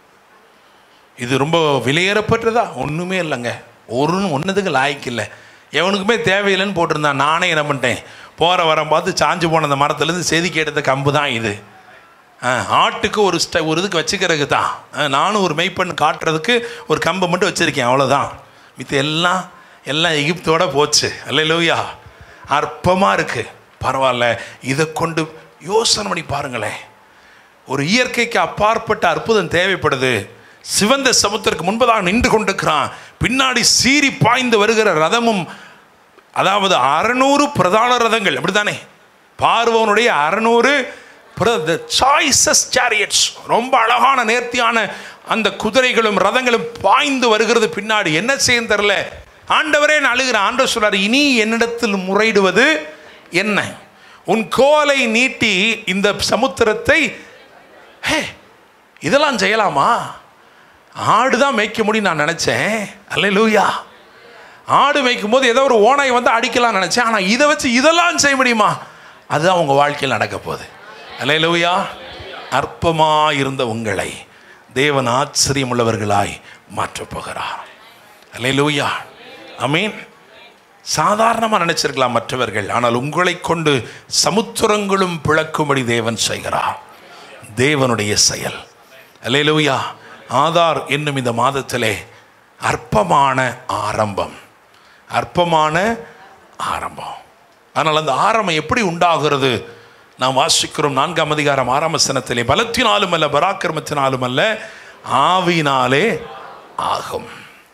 இது ரொம்ப விலையேறப்பட்டதா ஒன்றுமே இல்லைங்க ஒரு ஒன்றுத்துக்கு லாய்க்கு இல்லை எவனுக்குமே தேவையில்லைன்னு போட்டிருந்தான் நானே என்ன பண்ணிட்டேன் போகிற வரம் பார்த்து சாஞ்சு போன அந்த மரத்துலேருந்து செதுக்கி எடுத்த கம்பு தான் இது ஆ, ஆட்டுக்கு ஒரு ஸ்ட ஒரு இதுக்கு வச்சுக்கிறதுக்கு தான் ஆ, நானும் ஒரு மெய்ப்பெண் காட்டுறதுக்கு ஒரு கம்பை மட்டும் வச்சுருக்கேன் அவ்வளோதான் மித்த எல்லாம் எல்லாம் எகிப்தோட போச்சு அல்ல லூயா அற்பமாக இருக்குது பரவாயில்ல இதை கொண்டு யோசனை பண்ணி பாருங்களேன் ஒரு இயற்கைக்கு அப்பாற்பட்ட அற்புதம் தேவைப்படுது சிவந்த சமுத்திரத்துக்கு முன்பதாக நின்று கொண்டிருக்கிறான் பின்னாடி சீறி பாய்ந்து வருகிற ரதமும் அதாவது அறநூறு பிரதான ரதங்கள் அப்படித்தானே பார்வனுடைய அறநூறு சாய்ஸஸ் சேரியட்ஸ் ரொம்ப அழகான நேர்த்தியான அந்த குதிரைகளும் ரதங்களும் பாய்ந்து வருகிறது பின்னாடி என்ன செய்யும் தெரில ஆண்டவரே நான் அழுகிறேன் ஆண்டவர் சொல்றாரு இனி என்னிடத்தில் முறையிடுவது என்ன உன் கோலை நீட்டி இந்த சமுத்திரத்தை ஹே இதெல்லாம் செய்யலாமா ஆடு தான் மேய்க்க முடியும் நான் நினச்சேன் அல்ல லூயா ஆடு மேய்க்கும் போது ஏதோ ஒரு ஓனாய் வந்து அடிக்கலாம் நினச்சேன் ஆனால் இதை வச்சு இதெல்லாம் செய்ய முடியுமா அதுதான் உங்கள் வாழ்க்கையில் நடக்க போகுது அல்ல லூயா அற்பமாக இருந்த உங்களை தேவன் ஆச்சரியம் உள்ளவர்களாய் மாற்றப் போகிறார் அல்ல லூயா அமீன் சாதாரணமாக நினைச்சிருக்கலாம் மற்றவர்கள் ஆனால் உங்களை கொண்டு சமுத்திரங்களும் பிளக்கும்படி தேவன் செய்கிறார் தேவனுடைய செயல் அல்லேலூயா ஆதார் என்னும் இந்த மாதத்திலே அற்பமான ஆரம்பம் அற்பமான ஆரம்பம் ஆனால் அந்த ஆரம்பம் எப்படி உண்டாகிறது நாம் வாசிக்கிறோம் நான்காம் அதிகாரம் ஆறாம் வசனத்திலே பலத்தினாலும் அல்ல பராக்கிரமத்தினாலும் அல்ல ஆவினாலே ஆகும்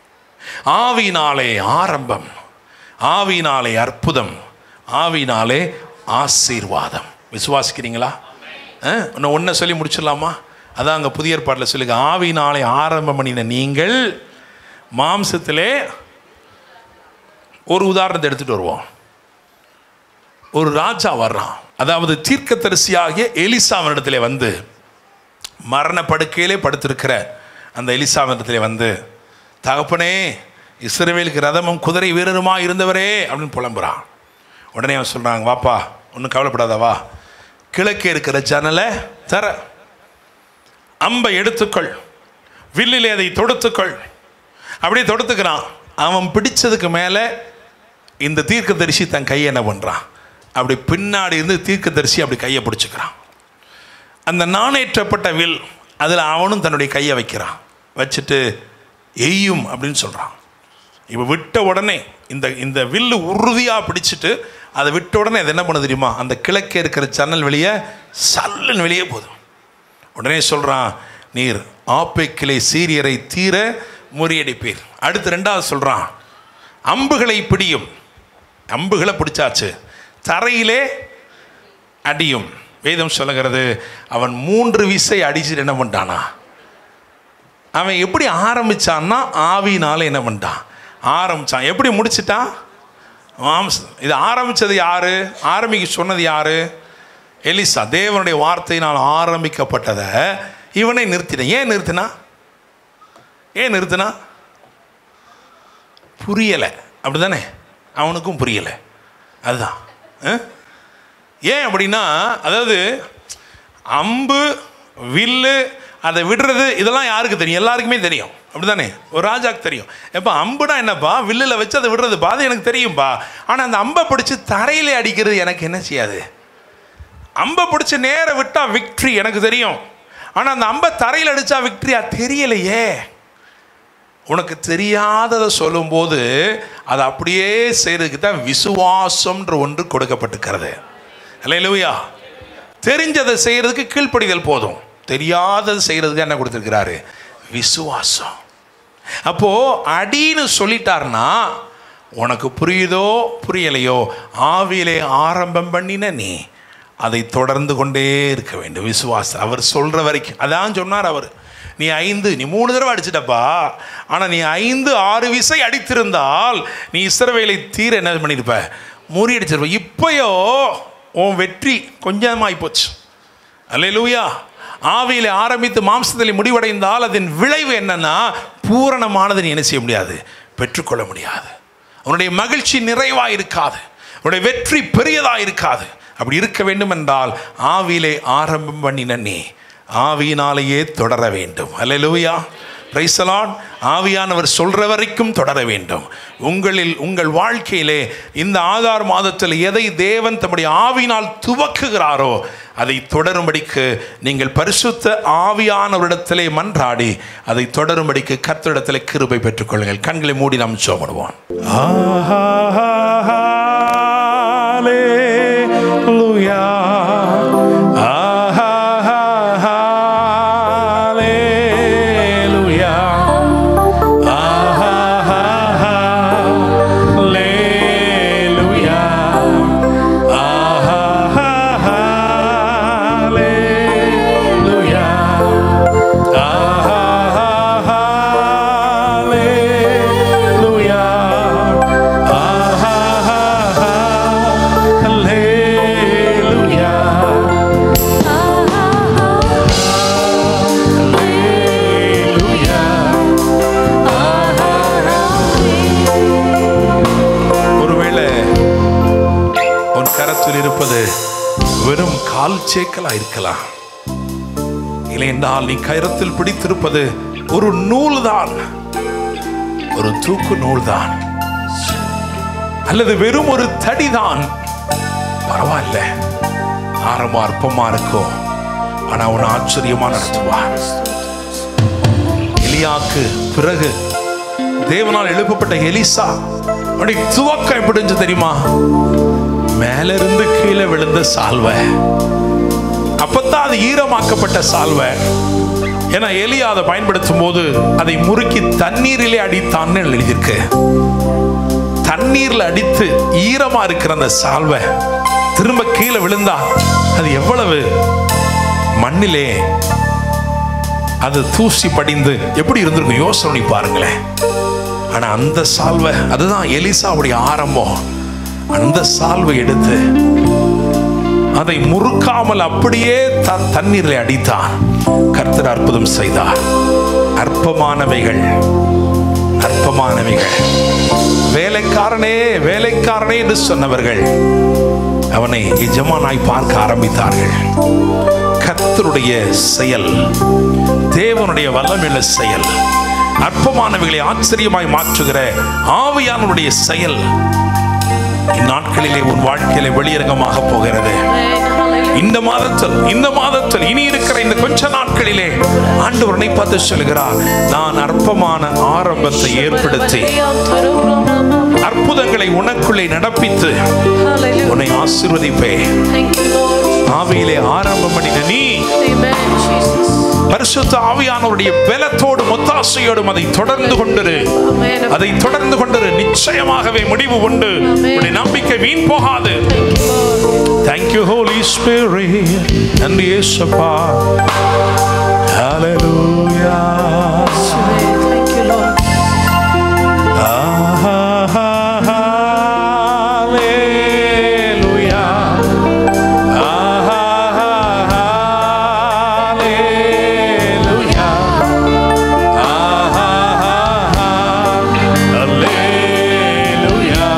ஆவினாலே ஆரம்பம் ஆவினாலே அற்புதம் ஆவினாலே ஆசீர்வாதம் விசுவாசிக்கிறீங்களா இன்னும் ஒன்றை சொல்லி முடிச்சிடலாமா அதான் அங்கே புதிய ஏற்பாட்டில் சொல்லுங்க ஆவினாலே ஆரம்பம் பண்ணின நீங்கள் மாம்சத்திலே ஒரு உதாரணத்தை எடுத்துகிட்டு வருவோம் ஒரு ராஜா வர்றான் அதாவது தீர்க்கதரிசியாகிய எலிசாவனிடத்திலே வந்து மரண படுக்கையிலே படுத்திருக்கிற அந்த எலிசாவனிடத்திலே வந்து தகப்பனே இஸ்ரவேலுக்கு ரதமும் குதிரை வீரருமா இருந்தவரே அப்படின்னு புலம்புறான் உடனே அவன் சொல்கிறாங்க வாப்பா ஒன்றும் கவலைப்படாத வா கிழக்கே இருக்கிற ஜன்னலை தர அம்பை எடுத்துக்கொள் வில்லிலே அதை தொடுத்துக்கொள் அப்படியே தொடுத்துக்கிறான் அவன் பிடிச்சதுக்கு மேலே இந்த தீர்க்கதரிசி தன் கையை என்ன பண்ணுறான் அப்படி பின்னாடி இருந்து தீர்க்கதரிசி அப்படி கையை பிடிச்சிக்கிறான் அந்த நாணேற்றப்பட்ட வில் அதில் அவனும் தன்னுடைய கையை வைக்கிறான் வச்சுட்டு எய்யும் அப்படின்னு சொல்கிறான் இப்போ விட்ட உடனே இந்த இந்த வில்லு உறுதியாக பிடிச்சிட்டு அதை விட்ட உடனே அது என்ன பண்ண தெரியுமா அந்த கிழக்கே இருக்கிற ஜன்னல் வெளியே சல்லுன்னு வெளியே போதும் உடனே சொல்கிறான் நீர் ஆப்பைக்கிளை சீரியரை தீர முறியடிப்பீர் அடுத்து ரெண்டாவது சொல்கிறான் அம்புகளை பிடியும் அம்புகளை பிடிச்சாச்சு தரையிலே அடியும் வேதம் சொல்லுகிறது அவன் மூன்று விசை அடிச்சுட்டு என்ன பண்ணிட்டானா அவன் எப்படி ஆரம்பிச்சான்னா ஆவினால என்ன பண்ணிட்டான் ஆரம்பிச்சான் எப்படி முடிச்சிட்டான் மாம்சம் இது ஆரம்பிச்சது யாரு ஆரம்பிக்க சொன்னது யாரு எலிசா தேவனுடைய வார்த்தையினால் ஆரம்பிக்கப்பட்டதை இவனை நிறுத்தினான் ஏன் நிறுத்தினா ஏன் நிறுத்தினா புரியலை அப்படிதானே அவனுக்கும் புரியலை அதுதான் ஆ? ஏன் அப்படின்னா அதாவது அம்பு வில்லு அதை விடுறது இதெல்லாம் யாருக்கு தெரியும் எல்லாருக்குமே தெரியும் அப்படிதானே ஒரு ராஜாக்கு தெரியும் எப்போ அம்புனா என்னப்பா வில்லில் வச்சு அதை விடுறதுப்பா அது எனக்கு தெரியும்பா ஆனால் அந்த அம்பை பிடிச்சி தரையிலே அடிக்கிறது எனக்கு என்ன செய்யாது அம்பை பிடிச்சி நேர விட்டா விக்ட்ரி எனக்கு தெரியும் ஆனால் அந்த அம்பை தரையில் அடித்தா விக்டரியா தெரியலையே உனக்கு தெரியாததை சொல்லும்போது அதை அப்படியே செய்கிறதுக்கு தான் விசுவாசம்ன்ற ஒன்று கொடுக்கப்பட்டிருக்கிறது அல்லையா தெரிஞ்சதை செய்கிறதுக்கு கீழ்ப்படிதல் போதும் தெரியாதது செய்கிறதுக்கு என்ன கொடுத்துருக்கிறாரு விசுவாசம் அப்போது அடின்னு சொல்லிட்டார்னா உனக்கு புரியுதோ புரியலையோ ஆவியிலே ஆரம்பம் பண்ணின நீ அதை தொடர்ந்து கொண்டே இருக்க வேண்டும் விசுவாசம் அவர் சொல்கிற வரைக்கும் அதான் சொன்னார் அவர் நீ ஐந்து நீ மூணு தடவை அடிச்சிட்டப்பா ஆனால் நீ ஐந்து ஆறு விசை அடித்திருந்தால் நீ இஸ்ரவேலை தீர என்ன பண்ணியிருப்ப முறியடிச்சிருப்ப இப்பயோ உன் வெற்றி கொஞ்சமாகி போச்சு அல்லேலூயா ஆவியில் ஆரம்பித்து மாம்சத்தில் முடிவடைந்தால் அதன் விளைவு என்னன்னா பூரணமானது நீ என்ன செய்ய முடியாது பெற்றுக்கொள்ள முடியாது உன்னுடைய மகிழ்ச்சி நிறைவாக இருக்காது உன்னுடைய வெற்றி பெரியதாக இருக்காது அப்படி இருக்க வேண்டும் என்றால் ஆவியிலே ஆரம்பம் பண்ணின நீ ஆவியினாலேயே தொடர வேண்டும் அல்லேலூயா பிரைசலான் ஆவியானவர் சொல்ற வரைக்கும் தொடர வேண்டும் உங்களில் உங்கள் வாழ்க்கையிலே இந்த ஆதார் மாதத்தில் எதை தேவன் தம்முடைய ஆவியினால் துவக்குகிறாரோ அதை தொடரும்படிக்கு நீங்கள் பரிசுத்த ஆவியானவரிடத்திலே மன்றாடி அதை தொடரும்படிக்கு கர்த்தரிடத்திலே கிருபை பெற்றுக்கொள்ளுங்கள் கண்களை மூடி நாம் சோமடுவோம் ஒருவேளை உன் கரத்தில் இருப்பது வெறும் கால் சேக்கலா இருக்கலாம் இல்லை என்றால் நீ கரத்தில் பிடித்திருப்பது ஒரு நூல்தான் ஒரு தூக்கு நூல்தான் அல்லது வெறும் ஒரு தடிதான் பரவாயில்ல ஆரம்பம் அற்பமா இருக்கும் ஆனா உன்னை ஆச்சரியமா நடத்துவார் எலியாக்கு பிறகு தேவனால் எழுப்பப்பட்ட எலிசா அவனுடைய துவக்கம் எப்படி இருந்துச்சு தெரியுமா மேல இருந்து கீழே விழுந்த சால்வை அப்பத்தான் அது ஈரமாக்கப்பட்ட சால்வை ஏன்னா எலியா அதை பயன்படுத்தும் போது அதை முறுக்கி தண்ணீரிலே அடித்தான்னு எழுதியிருக்கு தண்ணீர்ல அடித்து ஈரமா இருக்கிற அந்த சால்வை திரும்ப கீழே விழுந்தா அது எவ்வளவு மண்ணிலே அது தூசி படிந்து எப்படி இருந்திருக்கும் யோசனை பண்ணி பாருங்களேன் ஆனா அந்த சால்வை அதுதான் எலிசாவுடைய ஆரம்பம் அந்த சால்வை எடுத்து அதை முறுக்காமல் அப்படியே த தண்ணீரில் அடித்தான் கர்த்தர் அற்புதம் செய்தார் அற்பமானவைகள் அற்பமானவைகள் வேலைக்காரனே வேலைக்காரனே என்று சொன்னவர்கள் அவனை எஜமானாய் பார்க்க ஆரம்பித்தார்கள் கர்த்தருடைய செயல் தேவனுடைய வல்லமையுள்ள செயல் அற்பமானவைகளை ஆச்சரியமாய் மாற்றுகிற ஆவியானவருடைய செயல் இந்நாட்களிலே உன் வாழ்க்கையிலே வெளியரங்கமாக போகிறது இந்த மாதத்தில் இந்த மாதத்தில் இனி இருக்கிற இந்த கொஞ்ச நாட்களிலே ஆண்டவர் உன்னை பார்த்து சொல்கிறார் நான் அற்பமான ஆரம்பத்தை ஏற்படுத்தி அற்புதங்களை உனக்குள்ளே நடப்பித்து Hallelujah. உன்னை ஆசீர்வதிப்பேன் Thank you, Lord. ஆவியிலே ஆரம்பம் பண்ணின நீ Amen, Jesus. பரிசுத்த ஆவியானவருடைய பலத்தோடும் ஒத்தாசையோடும் அதை தொடர்ந்து கொண்டிரு Amen. அதை தொடர்ந்து கொண்டிரு நிச்சயமாகவே முடிவு உண்டு உன்னுடைய நம்பிக்கை வீண் போகாது Thank you, Lord. Thank you holy spirit நன்றி இயேசுப்பா ஹalleluya Thank you, Lord. ஹalleluya ஹalleluya ஹalleluya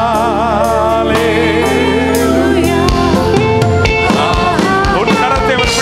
ஹalleluya உன் கரத்தை அவர்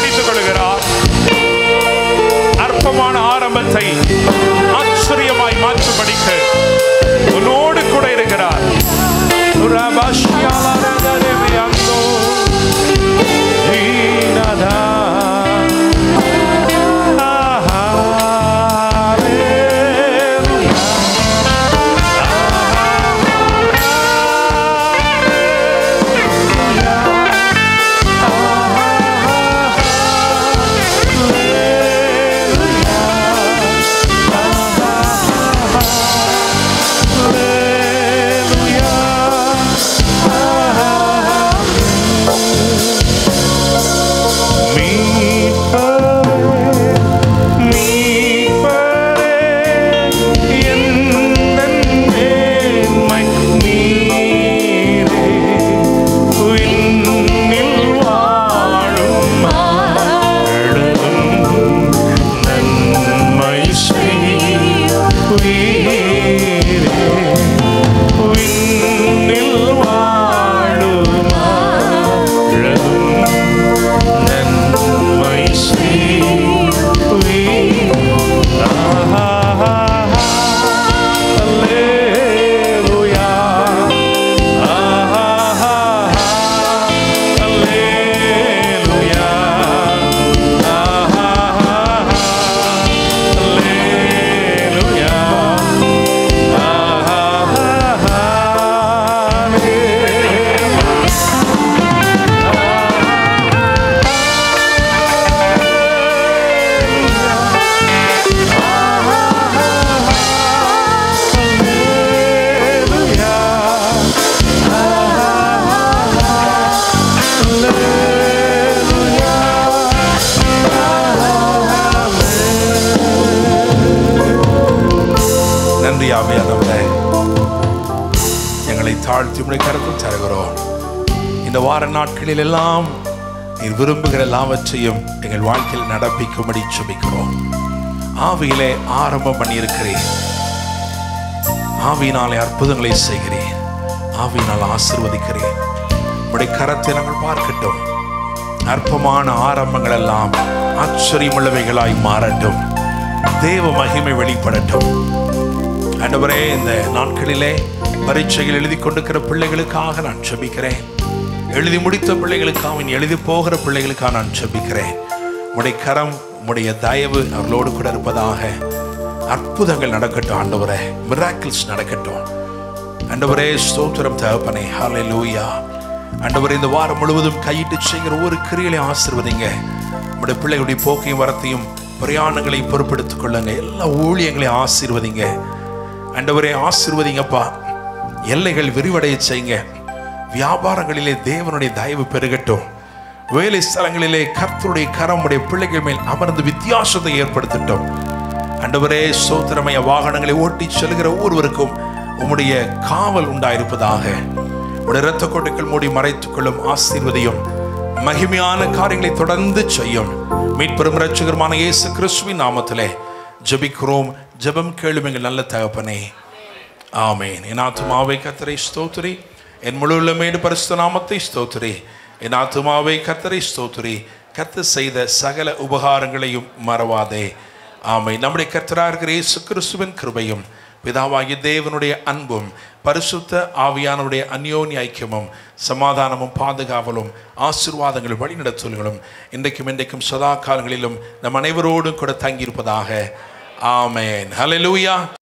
ஆவியானவரே எங்களை தாழ்த்தி உடைய கருத்தில் தருகிறோம் இந்த வார நாட்களில் எல்லாம் நீர் விரும்புகிற எல்லாவற்றையும் எங்கள் வாழ்க்கையில் நடப்பிக்கும்படி சுபிக்கிறோம் ஆவியிலே ஆரம்பம் பண்ணியிருக்கிறேன் ஆவியினாலே அற்புதங்களை செய்கிறேன் ஆவியினால் ஆசிர்வதிக்கிறேன் உடைய கரத்தை நாங்கள் பார்க்கட்டும் அற்பமான ஆரம்பங்கள் எல்லாம் ஆச்சரியமுள்ளவைகளாய் மாறட்டும் தேவ மகிமை வெளிப்படட்டும் ஆண்டவரே இந்த நாட்களிலே பரீட்சையில் எழுதி கொண்டிருக்கிற பிள்ளைகளுக்காக நான் ஜெபிக்கிறேன் எழுதி முடித்த பிள்ளைகளுக்காக இனி எழுதி போகிற பிள்ளைகளுக்காக நான் ஜெபிக்கிறேன் உடைய கரம் உடைய தயவு அவர்களோடு கூட இருப்பதாக அற்புதங்கள் நடக்கட்டும் ஆண்டவரே மிராக்கிள்ஸ் நடக்கட்டும் ஆண்டவரே ஸ்தோத்திரம் தகப்பனே ஹalleluya ஆண்டவரே இந்த வாரம் முழுவதும் கையிட்டு செய்கிற ஒவ்வொரு கிரியையை ஆசிர்வதிங்க உடைய பிள்ளைகளுடைய போக்கையும் வரத்தையும் பிரயாணங்களை பொறுப்பெடுத்துக் கொள்ளுங்க எல்லா ஊழியங்களையும் ஆசீர்வதிங்க ஆண்டவரே ஆசீர்வதிங்கப்பா எல்லைகள் விரிவடைய செய்யுங்க வியாபாரங்களிலே தேவனுடைய தயவு பெருகட்டும் வேலை ஸ்தலங்களிலே கர்த்தருடைய கரம் உடைய பிள்ளைகள் மேல் அமர்ந்து வித்தியாசத்தை ஏற்படுத்தட்டும் ஆண்டவரே சோத்திரமய வாகனங்களை ஓட்டி செல்கிற ஒவ்வொருவருக்கும் உம்முடைய காவல் உண்டாயிருப்பதாக உடைய இரத்த கோட்டைகள் மூடி மறைத்துக் கொள்ளும் ஆசீர்வதியும் மகிமையான காரியங்களை தொடர்ந்து செய்யும் மீட்பெரும் இரட்சகருமான இயேசு கிறிஸ்துவின் நாமத்திலே ஜெபிக்கிறோம் ஜெபம் கேளும் எங்கள் நல்ல தகப்பனே ஆமேன் என் ஆத்துமாவை கத்தரை ஸ்தோத்திரி என் முழு உள்ளமேடு பரிசுத்த நாமத்தை ஸ்தோத்திரி என் ஆத்துமாவை கத்தரை ஸ்தோத்திரி கத்த செய்த சகல உபகாரங்களையும் மறவாதே ஆமை நம்முடைய கர்த்தராக இருக்கிற இயேசு கிறிஸ்துவின் கிருபையும் பிதாவாகிய தேவனுடைய அன்பும் பரிசுத்த ஆவியானுடைய அந்யோன்ய ஐக்கியமும் சமாதானமும் பாதுகாவலும் ஆசீர்வாதங்களும் வழிநடத்தல்களும் இன்றைக்கும் இன்றைக்கும் சதா காலங்களிலும் நம் அனைவரோடும் கூட தங்கியிருப்பதாக ஆமேன் ஹalleluya